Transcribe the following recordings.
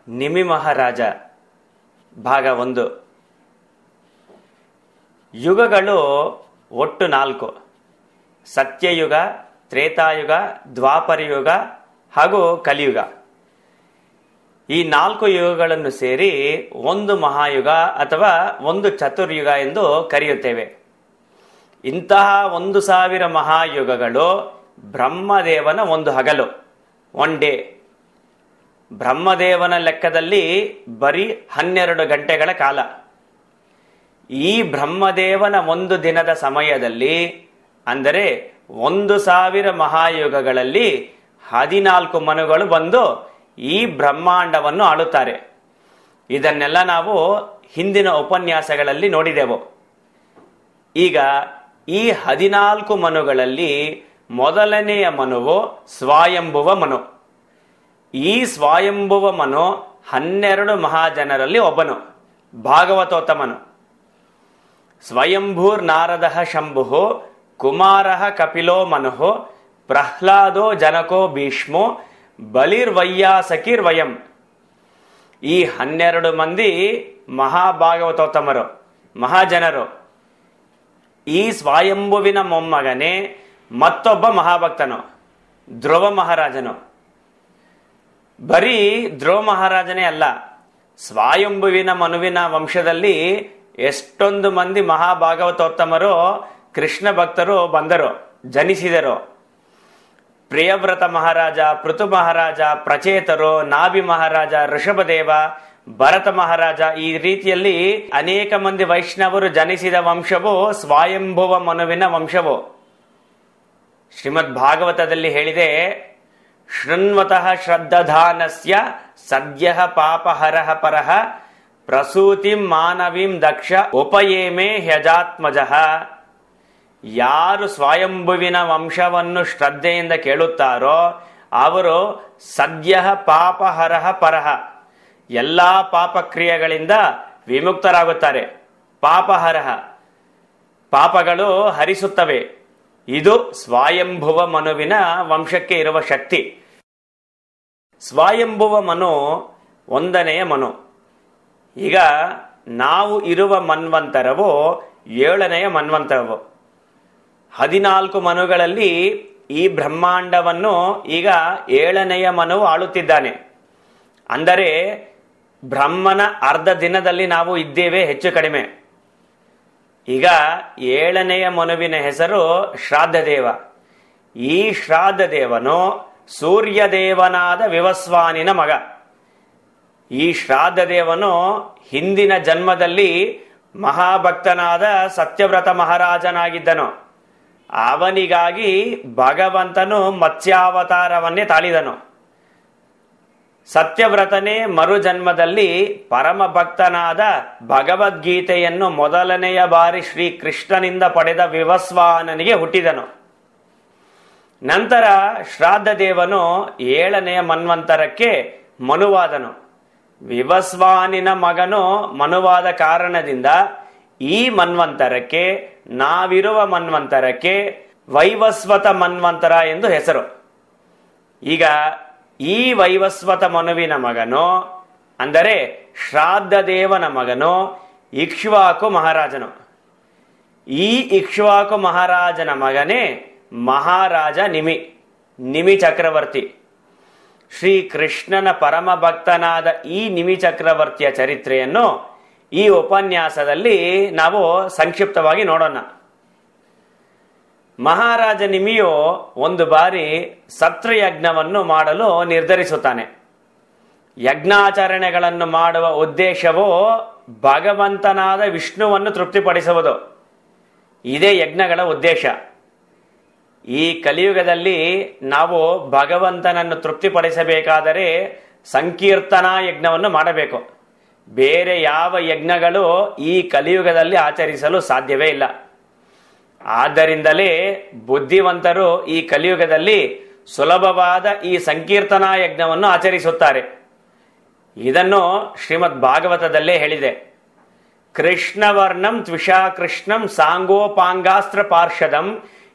ನಿಮಿ ಮಹಾರಾಜ ಭಾಗ ಒಂದು ಯುಗಗಳು ಒಟ್ಟು ನಾಲ್ಕು ಸತ್ಯಯುಗ ತ್ರೇತಾಯುಗ ದ್ವಾಪರಯುಗ ಹಾಗೂ ಕಲಿಯುಗ ಈ ನಾಲ್ಕು ಯುಗಗಳನ್ನು ಸೇರಿ ಒಂದು ಮಹಾಯುಗ ಅಥವಾ ಒಂದು ಚತುರ್ಯುಗ ಎಂದು ಕರೆಯುತ್ತೇವೆ ಇಂತಹ ಒಂದು ಸಾವಿರ ಮಹಾಯುಗಗಳು ಬ್ರಹ್ಮದೇವನ ಒಂದು ಹಗಲು ಒನ್ ಡೇ ಬ್ರಹ್ಮದೇವನ ಲೆಕ್ಕದಲ್ಲಿ ಬರೀ ಹನ್ನೆರಡು ಗಂಟೆಗಳ ಕಾಲ ಈ ಬ್ರಹ್ಮದೇವನ ಒಂದು ದಿನದ ಸಮಯದಲ್ಲಿ ಅಂದರೆ ಒಂದು ಸಾವಿರ ಮಹಾಯುಗಗಳಲ್ಲಿ ಹದಿನಾಲ್ಕು ಮನುಗಳು ಬಂದು ಈ ಬ್ರಹ್ಮಾಂಡವನ್ನು ಆಳುತ್ತಾರೆ ಇದನ್ನೆಲ್ಲ ನಾವು ಹಿಂದಿನ ಉಪನ್ಯಾಸಗಳಲ್ಲಿ ನೋಡಿದೆವು ಈಗ ಈ ಹದಿನಾಲ್ಕು ಮನುಗಳಲ್ಲಿ ಮೊದಲನೆಯ ಮನುವು ಸ್ವಾಯಂಭುವ ಮನು ಈ ಸ್ವಾಯಂಭುವ ಮನು ಹನ್ನೆರಡು ಮಹಾಜನರಲ್ಲಿ ಒಬ್ಬನು ಭಾಗವತೋತ್ತಮನು ಸ್ವಯಂಭೂರ್ ನಾರದ ಶಂಭು ಕುಮಾರ ಕಪಿಲೋ ಮನು ಪ್ರಹ್ಲಾದೋ ಜನಕೋ ಭೀಷ್ಮೋ ಬಲಿರ್ವಯ್ಯಾಸಕಿರ್ ವಯಂ ಈ ಹನ್ನೆರಡು ಮಂದಿ ಮಹಾಭಾಗವತೋತ್ತಮರು ಮಹಾಜನರು ಈ ಸ್ವಯಂಭುವಿನ ಮೊಮ್ಮಗನೇ ಮತ್ತೊಬ್ಬ ಮಹಾಭಕ್ತನು ಧ್ರುವ ಮಹಾರಾಜನು ಬರೀ ಧ್ರುವ ಮಹಾರಾಜನೇ ಅಲ್ಲ ಸ್ವಾಯಂಭುವಿನ ಮನುವಿನ ವಂಶದಲ್ಲಿ ಎಷ್ಟೊಂದು ಮಂದಿ ಮಹಾಭಾಗವತೋತ್ತಮರು ಕೃಷ್ಣ ಭಕ್ತರು ಬಂದರು ಜನಿಸಿದರು ಪ್ರಿಯವ್ರತ ಮಹಾರಾಜ ಪೃಥು ಮಹಾರಾಜ ಪ್ರಚೇತರು ನಾಭಿ ಮಹಾರಾಜ ಋಷಭದೇವ ಭರತ ಮಹಾರಾಜ ಈ ರೀತಿಯಲ್ಲಿ ಅನೇಕ ಮಂದಿ ವೈಷ್ಣವರು ಜನಿಸಿದ ವಂಶವು ಸ್ವಾಯಂಭುವ ಮನುವಿನ ವಂಶವು ಶ್ರೀಮದ್ ಭಾಗವತದಲ್ಲಿ ಹೇಳಿದೆ ಶೃಣ್ವತಃ ಶ್ರದ್ಧಾನಸ್ಯ ಸದ್ಯ ಪಾಪಹರಃ ಪರಃ ಪ್ರಸೂತಿಂ ಮಾನವೀಂ ದಕ್ಷ ಉಪಯೇಮೆ ಹ್ಯಜಾತ್ಮಜಃ ಯಾರು ಸ್ವಯಂಭುವಿನ ವಂಶವನ್ನು ಶ್ರದ್ಧೆಯಿಂದ ಕೇಳುತ್ತಾರೋ ಅವರು ಸದ್ಯ ಪಾಪಹರಃ ಪರಃ ಎಲ್ಲಾ ಪಾಪಕ್ರಿಯೆಗಳಿಂದ ವಿಮುಕ್ತರಾಗುತ್ತಾರೆ ಪಾಪಹರಹ ಪಾಪಗಳು ಹರಿಸುತ್ತವೆ ಇದು ಸ್ವಾಯಂಭುವ ಮನುವಿನ ವಂಶಕ್ಕೆ ಇರುವ ಶಕ್ತಿ ಸ್ವಾಯಂಭುವ ಮನು ಒಂದನೆಯ ಮನು ಈಗ ನಾವು ಇರುವ ಮನ್ವಂತರವು ಏಳನೆಯ ಮನ್ವಂತರವು ಹದಿನಾಲ್ಕು ಮನುಗಳಲ್ಲಿ ಈ ಬ್ರಹ್ಮಾಂಡವನ್ನು ಈಗ ಏಳನೆಯ ಮನುವು ಆಳುತ್ತಿದ್ದಾನೆ ಅಂದರೆ ಬ್ರಹ್ಮನ ಅರ್ಧ ದಿನದಲ್ಲಿ ನಾವು ಇದ್ದೇವೆ ಹೆಚ್ಚು ಕಡಿಮೆ ಈಗ ಏಳನೆಯ ಮನುವಿನ ಹೆಸರು ಶ್ರಾದ್ದದೇವ ಈ ಶ್ರಾದ್ದದೇವನು ಸೂರ್ಯದೇವನಾದ ವಿವಸ್ವಾನಿನ ಮಗ ಈ ಶ್ರಾದ್ದದೇವನು ಹಿಂದಿನ ಜನ್ಮದಲ್ಲಿ ಮಹಾಭಕ್ತನಾದ ಸತ್ಯವ್ರತ ಮಹಾರಾಜನಾಗಿದ್ದನು ಅವನಿಗಾಗಿ ಭಗವಂತನು ಮತ್ಸ್ಯಾವತಾರವನ್ನೇ ತಾಳಿದನು ಸತ್ಯವ್ರತನೇ ಮರುಜನ್ಮದಲ್ಲಿ ಪರಮ ಭಕ್ತನಾದ ಭಗವದ್ಗೀತೆಯನ್ನು ಮೊದಲನೆಯ ಬಾರಿ ಶ್ರೀ ಕೃಷ್ಣನಿಂದ ಪಡೆದ ವಿವಸ್ವಾನನಿಗೆ ಹುಟ್ಟಿದನು ನಂತರ ಶ್ರಾದ್ದದೇವನು ಏಳನೆಯ ಮನ್ವಂತರಕ್ಕೆ ಮನುವಾದನು ವಿವಸ್ವಾನಿನ ಮಗನು ಮನುವಾದ ಕಾರಣದಿಂದ ಈ ಮನ್ವಂತರಕ್ಕೆ ನಾವಿರುವ ಮನ್ವಂತರಕ್ಕೆ ವೈವಸ್ವತ ಮನ್ವಂತರ ಎಂದು ಹೆಸರು ಈಗ ಈ ವೈವಸ್ವತ ಮನುವಿನ ಮಗನು ಅಂದರೆ ಶ್ರಾದ್ದ ದೇವನ ಮಗನು ಇಕ್ಷ್ವಾಕು ಮಹಾರಾಜನು ಈ ಇಕ್ಷ್ವಾಕು ಮಹಾರಾಜನ ಮಗನೇ ಮಹಾರಾಜ ನಿಮಿ ನಿಮಿ ಚಕ್ರವರ್ತಿ ಶ್ರೀ ಕೃಷ್ಣನ ಪರಮ ಭಕ್ತನಾದ ಈ ನಿಮಿ ಚಕ್ರವರ್ತಿಯ ಚರಿತ್ರೆಯನ್ನು ಈ ಉಪನ್ಯಾಸದಲ್ಲಿ ನಾವು ಸಂಕ್ಷಿಪ್ತವಾಗಿ ನೋಡೋಣ ಮಹಾರಾಜ ನಿಮಿಯು ಒಂದು ಬಾರಿ ಸತ್ರಯಜ್ಞವನ್ನು ಮಾಡಲು ನಿರ್ಧರಿಸುತ್ತಾನೆ ಯಜ್ಞಾಚರಣೆಗಳನ್ನು ಮಾಡುವ ಉದ್ದೇಶವು ಭಗವಂತನಾದ ವಿಷ್ಣುವನ್ನು ತೃಪ್ತಿಪಡಿಸುವುದು ಇದೇ ಯಜ್ಞಗಳ ಉದ್ದೇಶ ಈ ಕಲಿಯುಗದಲ್ಲಿ ನಾವು ಭಗವಂತನನ್ನು ತೃಪ್ತಿಪಡಿಸಬೇಕಾದರೆ ಸಂಕೀರ್ತನಾ ಯಜ್ಞವನ್ನು ಮಾಡಬೇಕು ಬೇರೆ ಯಾವ ಯಜ್ಞಗಳು ಈ ಕಲಿಯುಗದಲ್ಲಿ ಆಚರಿಸಲು ಸಾಧ್ಯವೇ ಇಲ್ಲ ಆದ್ದರಿಂದಲೇ ಬುದ್ಧಿವಂತರು ಈ ಕಲಿಯುಗದಲ್ಲಿ ಸುಲಭವಾದ ಈ ಸಂಕೀರ್ತನಾ ಯಜ್ಞವನ್ನು ಆಚರಿಸುತ್ತಾರೆ ಇದನ್ನು ಶ್ರೀಮದ್ ಭಾಗವತದಲ್ಲೇ ಹೇಳಿದೆ ಕೃಷ್ಣವರ್ಣಂ ತ್ವಿಷಾ ಕೃಷ್ಣಂ ಸಾಂಗೋಪಾಂಗಾಸ್ತ್ರ ಪಾರ್ಷದಂ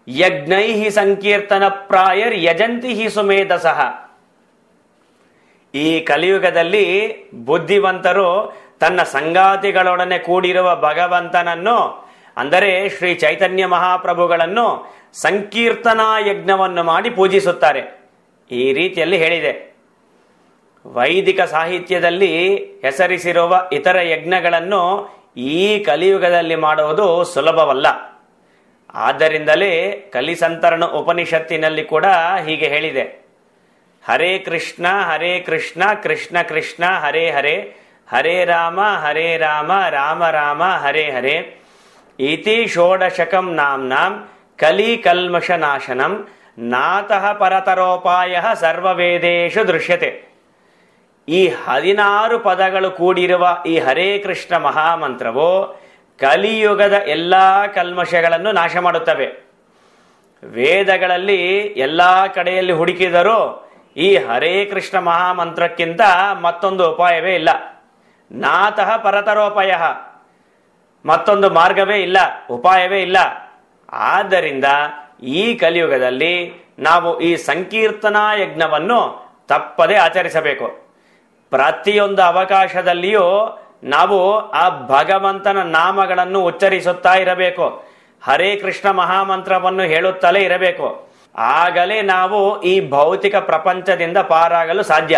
ಯಜ್ಞೈ ಸಂಕೀರ್ತನ ಪ್ರಾಯರ್ ಯಜಂತಿ ಹಿ ಸುಮೇಧಸಃ ಈ ಕಲಿಯುಗದಲ್ಲಿ ಬುದ್ಧಿವಂತರು ತನ್ನ ಸಂಗಾತಿಗಳೊಡನೆ ಕೂಡಿರುವ ಭಗವಂತನನ್ನು ಅಂದರೆ ಶ್ರೀ ಚೈತನ್ಯ ಮಹಾಪ್ರಭುಗಳನ್ನು ಸಂಕೀರ್ತನಾ ಯಜ್ಞವನ್ನು ಮಾಡಿ ಪೂಜಿಸುತ್ತಾರೆ ಈ ರೀತಿಯಲ್ಲಿ ಹೇಳಿದೆ ವೈದಿಕ ಸಾಹಿತ್ಯದಲ್ಲಿ ಹೆಸರಿಸಿರುವ ಇತರ ಯಜ್ಞಗಳನ್ನು ಈ ಕಲಿಯುಗದಲ್ಲಿ ಮಾಡುವುದು ಸುಲಭವಲ್ಲ ಆದ್ದರಿಂದಲೇ ಕಲಿಸಂತರಣ ಉಪನಿಷತ್ತಿನಲ್ಲಿ ಕೂಡ ಹೀಗೆ ಹೇಳಿದೆ ಹರೇ ಕೃಷ್ಣ ಹರೇ ಕೃಷ್ಣ ಕೃಷ್ಣ ಕೃಷ್ಣ ಹರೇ ಹರೇ ಹರೇ ರಾಮ ಹರೇ ರಾಮ ರಾಮ ರಾಮ ಹರೇ ಹರೇ ಇತಿ ಷೋಡಶಕಂ ನಾಂನಾಂ ಕಲಿ ಕಲ್ಮಶ ನಾಶನಂ ನಾತಃ ಪರತರೋಪಾಯ ಸರ್ವವೇದೇಶು ದೃಶ್ಯತೆ ಈ ಹದಿನಾರು ಪದಗಳು ಕೂಡಿರುವ ಈ ಹರೇ ಕೃಷ್ಣ ಮಹಾಮಂತ್ರವು ಕಲಿಯುಗದ ಎಲ್ಲಾ ಕಲ್ಮಶಗಳನ್ನು ನಾಶ ಮಾಡುತ್ತವೆ ವೇದಗಳಲ್ಲಿ ಎಲ್ಲಾ ಕಡೆಯಲ್ಲಿ ಹುಡುಕಿದರೂ ಈ ಹರೇ ಕೃಷ್ಣ ಮಹಾಮಂತ್ರಕ್ಕಿಂತ ಮತ್ತೊಂದು ಉಪಾಯವೇ ಇಲ್ಲ ನಾತಃ ಪರತರೋಪಾಯ ಮತ್ತೊಂದು ಮಾರ್ಗವೇ ಇಲ್ಲ ಉಪಾಯವೇ ಇಲ್ಲ ಆದ್ದರಿಂದ ಈ ಕಲಿಯುಗದಲ್ಲಿ ನಾವು ಈ ಸಂಕೀರ್ತನಾ ಯಜ್ಞವನ್ನು ತಪ್ಪದೆ ಆಚರಿಸಬೇಕು ಪ್ರತಿಯೊಂದು ಅವಕಾಶದಲ್ಲಿಯೂ ನಾವು ಆ ಭಗವಂತನ ನಾಮಗಳನ್ನು ಉಚ್ಚರಿಸುತ್ತಾ ಇರಬೇಕು ಹರೇ ಕೃಷ್ಣ ಮಹಾಮಂತ್ರವನ್ನು ಹೇಳುತ್ತಲೇ ಇರಬೇಕು ಆಗಲೇ ನಾವು ಈ ಭೌತಿಕ ಪ್ರಪಂಚದಿಂದ ಪಾರಾಗಲು ಸಾಧ್ಯ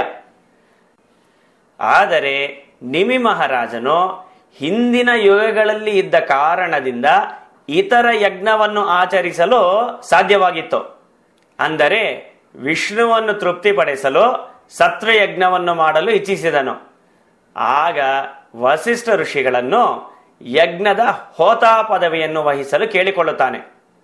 ಆದರೆ ನಿಮಿ ಮಹಾರಾಜನು ಹಿಂದಿನ ಯುಗಗಳಲ್ಲಿ ಇದ್ದ ಕಾರಣದಿಂದ ಇತರ ಯಜ್ಞವನ್ನು ಆಚರಿಸಲು ಸಾಧ್ಯವಾಗಿತ್ತು ಅಂದರೆ ವಿಷ್ಣುವನ್ನು ತೃಪ್ತಿಪಡಿಸಲು ಸತ್ವಯಜ್ಞವನ್ನು ಮಾಡಲು ಇಚ್ಛಿಸಿದನು ಆಗ ವಸಿಷ್ಠ ಋಷಿಗಳನ್ನು ಯಜ್ಞದ ಹೋತಾ ಪದವಿಯನ್ನು ವಹಿಸಲು ಕೇಳಿಕೊಳ್ಳುತ್ತಾನೆ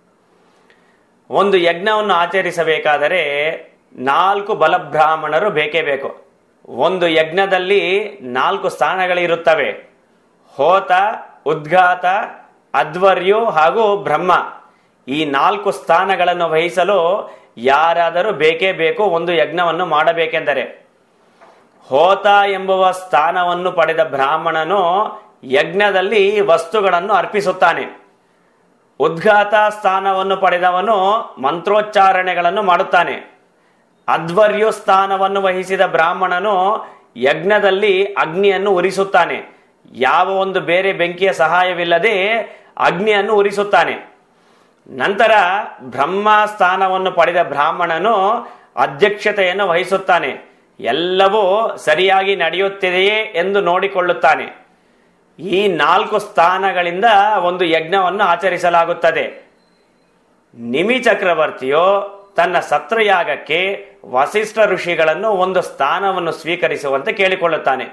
ಒಂದು ಯಜ್ಞವನ್ನು ಆಚರಿಸಬೇಕಾದರೆ ನಾಲ್ಕು ಬಲಬ್ರಾಹ್ಮಣರು ಬೇಕೇ ಬೇಕು ಒಂದು ಯಜ್ಞದಲ್ಲಿ ನಾಲ್ಕು ಸ್ಥಾನಗಳಿರುತ್ತವೆ ಹೋತ ಉದ್ಘಾತ ಅಧ್ವರ್ಯು ಹಾಗೂ ಬ್ರಹ್ಮ ಈ ನಾಲ್ಕು ಸ್ಥಾನಗಳನ್ನು ವಹಿಸಲು ಯಾರಾದರೂ ಬೇಕೇ ಬೇಕು ಒಂದು ಯಜ್ಞವನ್ನು ಮಾಡಬೇಕೆಂದರೆ ಹೋತ ಎಂಬುವ ಸ್ಥಾನವನ್ನು ಪಡೆದ ಬ್ರಾಹ್ಮಣನು ಯಜ್ಞದಲ್ಲಿ ವಸ್ತುಗಳನ್ನು ಅರ್ಪಿಸುತ್ತಾನೆ ಉದ್ಘಾತ ಸ್ಥಾನವನ್ನು ಪಡೆದವನು ಮಂತ್ರೋಚ್ಚಾರಣೆಗಳನ್ನು ಮಾಡುತ್ತಾನೆ ಅಧ್ವರ್ಯು ಸ್ಥಾನವನ್ನು ವಹಿಸಿದ ಬ್ರಾಹ್ಮಣನು ಯಜ್ಞದಲ್ಲಿ ಅಗ್ನಿಯನ್ನು ಉರಿಸುತ್ತಾನೆ ಯಾವ ಒಂದು ಬೇರೆ ಬೆಂಕಿಯ ಸಹಾಯವಿಲ್ಲದೆ ಅಗ್ನಿಯನ್ನು ಉರಿಸುತ್ತಾನೆ ನಂತರ ಬ್ರಹ್ಮ ಸ್ಥಾನವನ್ನು ಪಡೆದ ಬ್ರಾಹ್ಮಣನು ಅಧ್ಯಕ್ಷತೆಯನ್ನು ವಹಿಸುತ್ತಾನೆ ಎಲ್ಲವೂ ಸರಿಯಾಗಿ ನಡೆಯುತ್ತಿದೆಯೇ ಎಂದು ನೋಡಿಕೊಳ್ಳುತ್ತಾನೆ ಈ ನಾಲ್ಕು ಸ್ಥಾನಗಳಿಂದ ಒಂದು ಯಜ್ಞವನ್ನು ಆಚರಿಸಲಾಗುತ್ತದೆ ನಿಮಿ ಚಕ್ರವರ್ತಿಯು ತನ್ನ ಸತ್ರಯಾಗಕ್ಕೆ ವಸಿಷ್ಠ ಋಷಿಗಳನ್ನು ಒಂದು ಸ್ಥಾನವನ್ನು ಸ್ವೀಕರಿಸುವಂತೆ ಕೇಳಿಕೊಳ್ಳುತ್ತಾನೆ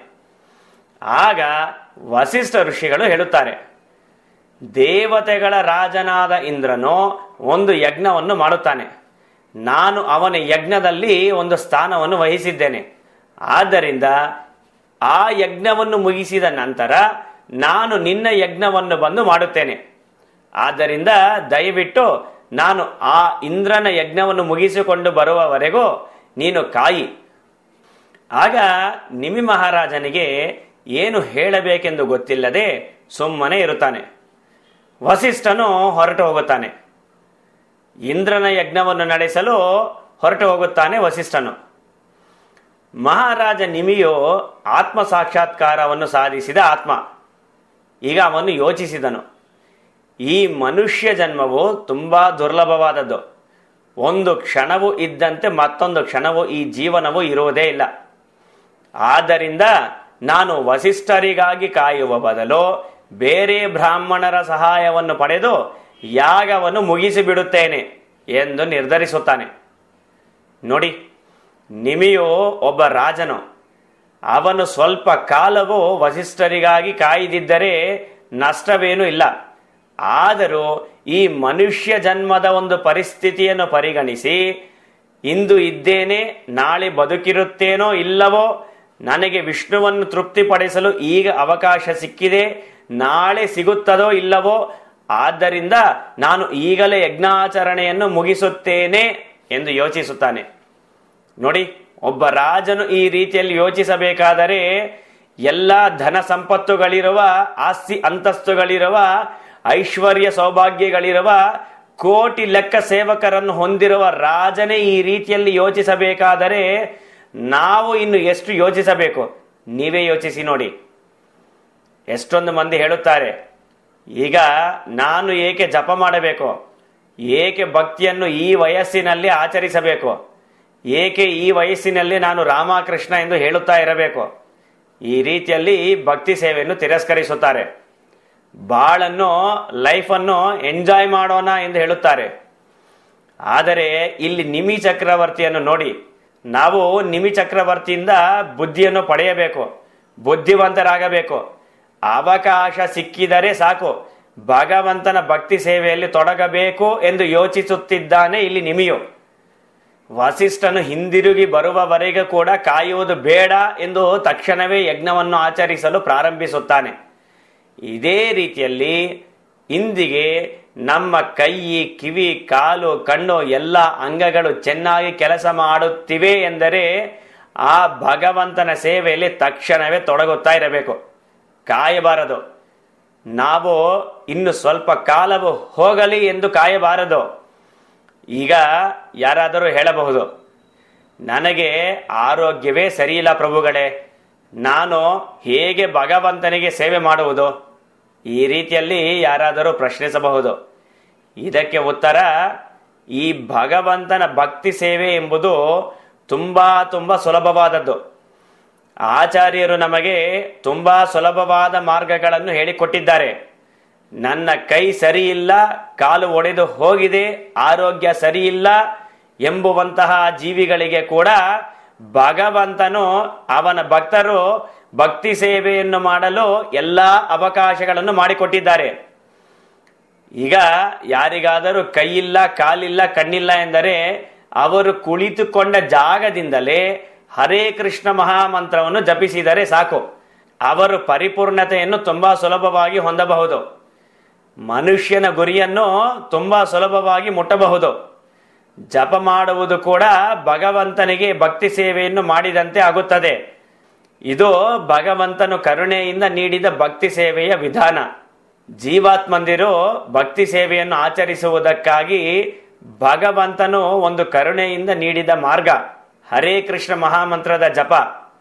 ಆಗ ವಸಿಷ್ಠ ಋಷಿಗಳು ಹೇಳುತ್ತಾರೆ ದೇವತೆಗಳ ರಾಜನಾದ ಇಂದ್ರನು ಒಂದು ಯಜ್ಞವನ್ನು ಮಾಡುತ್ತಾನೆ ನಾನು ಅವನ ಯಜ್ಞದಲ್ಲಿ ಒಂದು ಸ್ಥಾನವನ್ನು ವಹಿಸಿದ್ದೇನೆ ಆದ್ದರಿಂದ ಆ ಯಜ್ಞವನ್ನು ಮುಗಿಸಿದ ನಂತರ ನಾನು ನಿನ್ನ ಯಜ್ಞವನ್ನು ಬಂದು ಮಾಡುತ್ತೇನೆ ಆದ್ದರಿಂದ ದಯವಿಟ್ಟು ನಾನು ಆ ಇಂದ್ರನ ಯಜ್ಞವನ್ನು ಮುಗಿಸಿಕೊಂಡು ಬರುವವರೆಗೂ ನೀನು ಕಾಯಿ ಆಗ ನಿಮಿ ಮಹಾರಾಜನಿಗೆ ಏನು ಹೇಳಬೇಕೆಂದು ಗೊತ್ತಿಲ್ಲದೆ ಸುಮ್ಮನೆ ಇರುತ್ತಾನೆ ವಸಿಷ್ಠನು ಹೊರಟು ಹೋಗುತ್ತಾನೆ ಇಂದ್ರನ ಯಜ್ಞವನ್ನು ನಡೆಸಲು ಹೊರಟು ಹೋಗುತ್ತಾನೆ ವಸಿಷ್ಠನು ಮಹಾರಾಜ ನಿಮಿಯು ಆತ್ಮ ಸಾಕ್ಷಾತ್ಕಾರವನ್ನು ಸಾಧಿಸಿದ ಆತ್ಮ ಈಗ ಅವನು ಯೋಚಿಸಿದನು ಈ ಮನುಷ್ಯ ಜನ್ಮವು ತುಂಬಾ ದುರ್ಲಭವಾದದ್ದು ಒಂದು ಕ್ಷಣವು ಇದ್ದಂತೆ ಮತ್ತೊಂದು ಕ್ಷಣವು ಈ ಜೀವನವು ಇರುವುದೇ ಇಲ್ಲ ಆದ್ದರಿಂದ ನಾನು ವಸಿಷ್ಠರಿಗಾಗಿ ಕಾಯುವ ಬದಲು ಬೇರೆ ಬ್ರಾಹ್ಮಣರ ಸಹಾಯವನ್ನು ಪಡೆದು ಯಾಗವನ್ನು ಮುಗಿಸಿಬಿಡುತ್ತೇನೆ ಎಂದು ನಿರ್ಧರಿಸುತ್ತಾನೆ ನೋಡಿ ನಿಮಿಯು ಒಬ್ಬ ರಾಜನು ಅವನು ಸ್ವಲ್ಪ ಕಾಲವು ವಸಿಷ್ಠರಿಗಾಗಿ ಕಾಯ್ದಿದ್ದರೆ ನಷ್ಟವೇನೂ ಇಲ್ಲ ಆದರೂ ಈ ಮನುಷ್ಯ ಜನ್ಮದ ಒಂದು ಪರಿಸ್ಥಿತಿಯನ್ನು ಪರಿಗಣಿಸಿ ಇಂದು ಇದ್ದೇನೆ ನಾಳೆ ಬದುಕಿರುತ್ತೇನೋ ಇಲ್ಲವೋ ನನಗೆ ವಿಷ್ಣುವನ್ನು ತೃಪ್ತಿಪಡಿಸಲು ಈಗ ಅವಕಾಶ ಸಿಕ್ಕಿದೆ ನಾಳೆ ಸಿಗುತ್ತದೋ ಇಲ್ಲವೋ ಆದ್ದರಿಂದ ನಾನು ಈಗಲೇ ಯಜ್ಞಾಚರಣೆಯನ್ನು ಮುಗಿಸುತ್ತೇನೆ ಎಂದು ಯೋಚಿಸುತ್ತಾನೆ ನೋಡಿ ಒಬ್ಬ ರಾಜನು ಈ ರೀತಿಯಲ್ಲಿ ಯೋಚಿಸಬೇಕಾದರೆ ಎಲ್ಲ ಧನ ಸಂಪತ್ತುಗಳಿರುವ ಆಸ್ತಿ ಅಂತಸ್ತುಗಳಿರುವ ಐಶ್ವರ್ಯ ಸೌಭಾಗ್ಯಗಳಿರುವ ಕೋಟಿ ಲೆಕ್ಕ ಸೇವಕರನ್ನು ಹೊಂದಿರುವ ರಾಜನೇ ಈ ರೀತಿಯಲ್ಲಿ ಯೋಚಿಸಬೇಕಾದರೆ ನಾವು ಇನ್ನು ಎಷ್ಟು ಯೋಚಿಸಬೇಕು ನೀವೇ ಯೋಚಿಸಿ ನೋಡಿ ಎಷ್ಟೊಂದು ಮಂದಿ ಹೇಳುತ್ತಾರೆ ಈಗ ನಾನು ಏಕೆ ಜಪ ಮಾಡಬೇಕು ಏಕೆ ಭಕ್ತಿಯನ್ನು ಈ ವಯಸ್ಸಿನಲ್ಲಿ ಆಚರಿಸಬೇಕು ಏಕೆ ಈ ವಯಸ್ಸಿನಲ್ಲಿ ನಾನು ರಾಮಕೃಷ್ಣ ಎಂದು ಹೇಳುತ್ತಾ ಇರಬೇಕು ಈ ರೀತಿಯಲ್ಲಿ ಭಕ್ತಿ ಸೇವೆಯನ್ನು ತಿರಸ್ಕರಿಸುತ್ತಾರೆ ಬಾಳನ್ನು ಲೈಫನ್ನು ಎಂಜಾಯ್ ಮಾಡೋಣ ಎಂದು ಹೇಳುತ್ತಾರೆ ಆದರೆ ಇಲ್ಲಿ ನಿಮಿ ಚಕ್ರವರ್ತಿಯನ್ನು ನೋಡಿ ನಾವು ನಿಮಿ ಚಕ್ರವರ್ತಿಯಿಂದ ಬುದ್ಧಿಯನ್ನು ಪಡೆಯಬೇಕು ಬುದ್ಧಿವಂತರಾಗಬೇಕು ಅವಕಾಶ ಸಿಕ್ಕಿದರೆ ಸಾಕು ಭಗವಂತನ ಭಕ್ತಿ ಸೇವೆಯಲ್ಲಿ ತೊಡಗಬೇಕು ಎಂದು ಯೋಚಿಸುತ್ತಿದ್ದಾನೆ ಇಲ್ಲಿ ನಿಮಿಯು ವಸಿಷ್ಠನು ಹಿಂದಿರುಗಿ ಬರುವವರೆಗೂ ಕೂಡ ಕಾಯುವುದು ಬೇಡ ಎಂದು ತಕ್ಷಣವೇ ಯಜ್ಞವನ್ನು ಆಚರಿಸಲು ಪ್ರಾರಂಭಿಸುತ್ತಾನೆ ಇದೇ ರೀತಿಯಲ್ಲಿ ಇಂದಿಗೆ ನಮ್ಮ ಕೈ ಕಿವಿ ಕಾಲು ಕಣ್ಣು ಎಲ್ಲ ಅಂಗಗಳು ಚೆನ್ನಾಗಿ ಕೆಲಸ ಮಾಡುತ್ತಿವೆ ಎಂದರೆ ಆ ಭಗವಂತನ ಸೇವೆಯಲ್ಲಿ ತಕ್ಷಣವೇ ತೊಡಗುತ್ತಾ ಇರಬೇಕು ಕಾಯಬಾರದು ನಾವು ಇನ್ನು ಸ್ವಲ್ಪ ಕಾಲವು ಹೋಗಲಿ ಎಂದು ಕಾಯಬಾರದು ಈಗ ಯಾರಾದರೂ ಹೇಳಬಹುದು ನನಗೆ ಆರೋಗ್ಯವೇ ಸರಿಯಿಲ್ಲ ಪ್ರಭುಗಳೇ ನಾನು ಹೇಗೆ ಭಗವಂತನಿಗೆ ಸೇವೆ ಮಾಡುವುದು ಈ ರೀತಿಯಲ್ಲಿ ಯಾರಾದರೂ ಪ್ರಶ್ನಿಸಬಹುದು ಇದಕ್ಕೆ ಉತ್ತರ ಈ ಭಗವಂತನ ಭಕ್ತಿ ಸೇವೆ ಎಂಬುದು ತುಂಬಾ ತುಂಬಾ ಸುಲಭವಾದದ್ದು ಆಚಾರ್ಯರು ನಮಗೆ ತುಂಬಾ ಸುಲಭವಾದ ಮಾರ್ಗಗಳನ್ನು ಹೇಳಿಕೊಟ್ಟಿದ್ದಾರೆ ನನ್ನ ಕೈ ಸರಿಯಿಲ್ಲ ಕಾಲು ಒಡೆದು ಹೋಗಿದೆ ಆರೋಗ್ಯ ಸರಿಯಿಲ್ಲ ಎಂಬುವಂತಹ ಜೀವಿಗಳಿಗೆ ಕೂಡ ಭಗವಂತನು ಅವನ ಭಕ್ತರು ಭಕ್ತಿ ಸೇವೆಯನ್ನು ಮಾಡಲು ಎಲ್ಲಾ ಅವಕಾಶಗಳನ್ನು ಮಾಡಿಕೊಟ್ಟಿದ್ದಾರೆ ಈಗ ಯಾರಿಗಾದರೂ ಕೈಯಿಲ್ಲ ಕಾಲಿಲ್ಲ ಕಣ್ಣಿಲ್ಲ ಎಂದರೆ ಅವರು ಕುಳಿತುಕೊಂಡ ಜಾಗದಿಂದಲೇ ಹರೇ ಕೃಷ್ಣ ಮಹಾಮಂತ್ರವನ್ನು ಜಪಿಸಿದರೆ ಸಾಕು ಅವರು ಪರಿಪೂರ್ಣತೆಯನ್ನು ತುಂಬಾ ಸುಲಭವಾಗಿ ಹೊಂದಬಹುದು ಮನುಷ್ಯನ ಗುರಿಯನ್ನು ತುಂಬಾ ಸುಲಭವಾಗಿ ಮುಟ್ಟಬಹುದು ಜಪ ಮಾಡುವುದು ಕೂಡ ಭಗವಂತನಿಗೆ ಭಕ್ತಿ ಸೇವೆಯನ್ನು ಮಾಡಿದಂತೆ ಆಗುತ್ತದೆ ಇದು ಭಗವಂತನು ಕರುಣೆಯಿಂದ ನೀಡಿದ ಭಕ್ತಿ ಸೇವೆಯ ವಿಧಾನ ಜೀವಾತ್ಮಂದಿರು ಭಕ್ತಿ ಸೇವೆಯನ್ನು ಆಚರಿಸುವುದಕ್ಕಾಗಿ ಭಗವಂತನು ಒಂದು ಕರುಣೆಯಿಂದ ನೀಡಿದ ಮಾರ್ಗ ಹರೇ ಕೃಷ್ಣ ಮಹಾಮಂತ್ರದ ಜಪ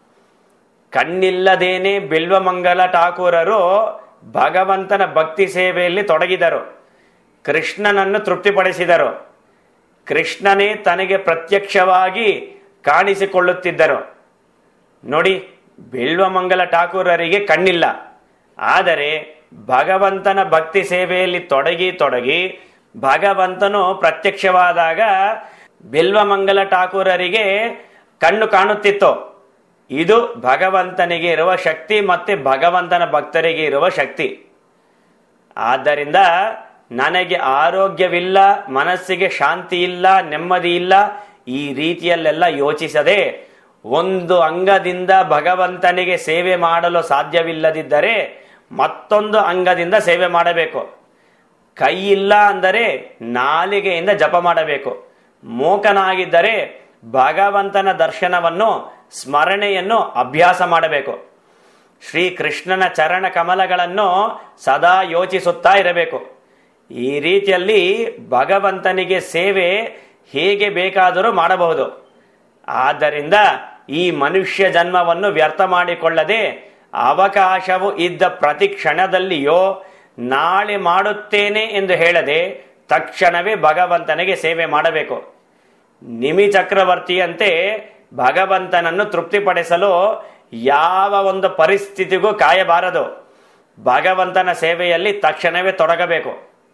ಕಣ್ಣಿಲ್ಲದೇನೆ ಬಿಲ್ವಮಂಗಲ ಠಾಕೂರರು ಭಗವಂತನ ಭಕ್ತಿ ಸೇವೆಯಲ್ಲಿ ತೊಡಗಿದರು ಕೃಷ್ಣನನ್ನು ತೃಪ್ತಿಪಡಿಸಿದರು ಕೃಷ್ಣನೇ ತನಗೆ ಪ್ರತ್ಯಕ್ಷವಾಗಿ ಕಾಣಿಸಿಕೊಳ್ಳುತ್ತಿದ್ದರು ನೋಡಿ ಬಿಲ್ವಮಂಗಲ ಠಾಕೂರರಿಗೆ ಕಣ್ಣಿಲ್ಲ ಆದರೆ ಭಗವಂತನ ಭಕ್ತಿ ಸೇವೆಯಲ್ಲಿ ತೊಡಗಿ ತೊಡಗಿ ಭಗವಂತನು ಪ್ರತ್ಯಕ್ಷವಾದಾಗ ಬಿಲ್ವಮಂಗಲ ಠಾಕೂರರಿಗೆ ಕಣ್ಣು ಕಾಣುತ್ತಿತ್ತು ಇದು ಭಗವಂತನಿಗೆ ಇರುವ ಶಕ್ತಿ ಮತ್ತೆ ಭಗವಂತನ ಭಕ್ತರಿಗೆ ಇರುವ ಶಕ್ತಿ ಆದ್ದರಿಂದ ನನಗೆ ಆರೋಗ್ಯವಿಲ್ಲ ಮನಸ್ಸಿಗೆ ಶಾಂತಿ ಇಲ್ಲ ನೆಮ್ಮದಿ ಇಲ್ಲ ಈ ರೀತಿಯಲ್ಲೆಲ್ಲ ಯೋಚಿಸದೆ ಒಂದು ಅಂಗದಿಂದ ಭಗವಂತನಿಗೆ ಸೇವೆ ಮಾಡಲು ಸಾಧ್ಯವಿಲ್ಲದಿದ್ದರೆ ಮತ್ತೊಂದು ಅಂಗದಿಂದ ಸೇವೆ ಮಾಡಬೇಕು ಕೈ ಇಲ್ಲ ಅಂದರೆ ನಾಲಿಗೆಯಿಂದ ಜಪ ಮಾಡಬೇಕು ಮೂಕನಾಗಿದ್ದರೆ ಭಗವಂತನ ದರ್ಶನವನ್ನು ಸ್ಮರಣೆಯನ್ನು ಅಭ್ಯಾಸ ಮಾಡಬೇಕು ಶ್ರೀ ಕೃಷ್ಣನ ಚರಣ ಕಮಲಗಳನ್ನು ಸದಾ ಯೋಚಿಸುತ್ತಾ ಇರಬೇಕು ಈ ರೀತಿಯಲ್ಲಿ ಭಗವಂತನಿಗೆ ಸೇವೆ ಹೇಗೆ ಬೇಕಾದರೂ ಮಾಡಬಹುದು ಆದ್ದರಿಂದ ಈ ಮನುಷ್ಯ ಜನ್ಮವನ್ನು ವ್ಯರ್ಥ ಮಾಡಿಕೊಳ್ಳದೆ ಅವಕಾಶವು ಇದ್ದ ಪ್ರತಿ ಕ್ಷಣದಲ್ಲಿಯೋ ನಾಳೆ ಮಾಡುತ್ತೇನೆ ಎಂದು ಹೇಳದೆ ತಕ್ಷಣವೇ ಭಗವಂತನಿಗೆ ಸೇವೆ ಮಾಡಬೇಕು ನಿಮಿ ಚಕ್ರವರ್ತಿಯಂತೆ ಭಗವಂತನನ್ನು ತೃಪ್ತಿಪಡಿಸಲು ಯಾವ ಒಂದು ಪರಿಸ್ಥಿತಿಗೂ ಕಾಯಬಾರದು ಭಗವಂತನ ಸೇವೆಯಲ್ಲಿ ತಕ್ಷಣವೇ ತೊಡಗಬೇಕು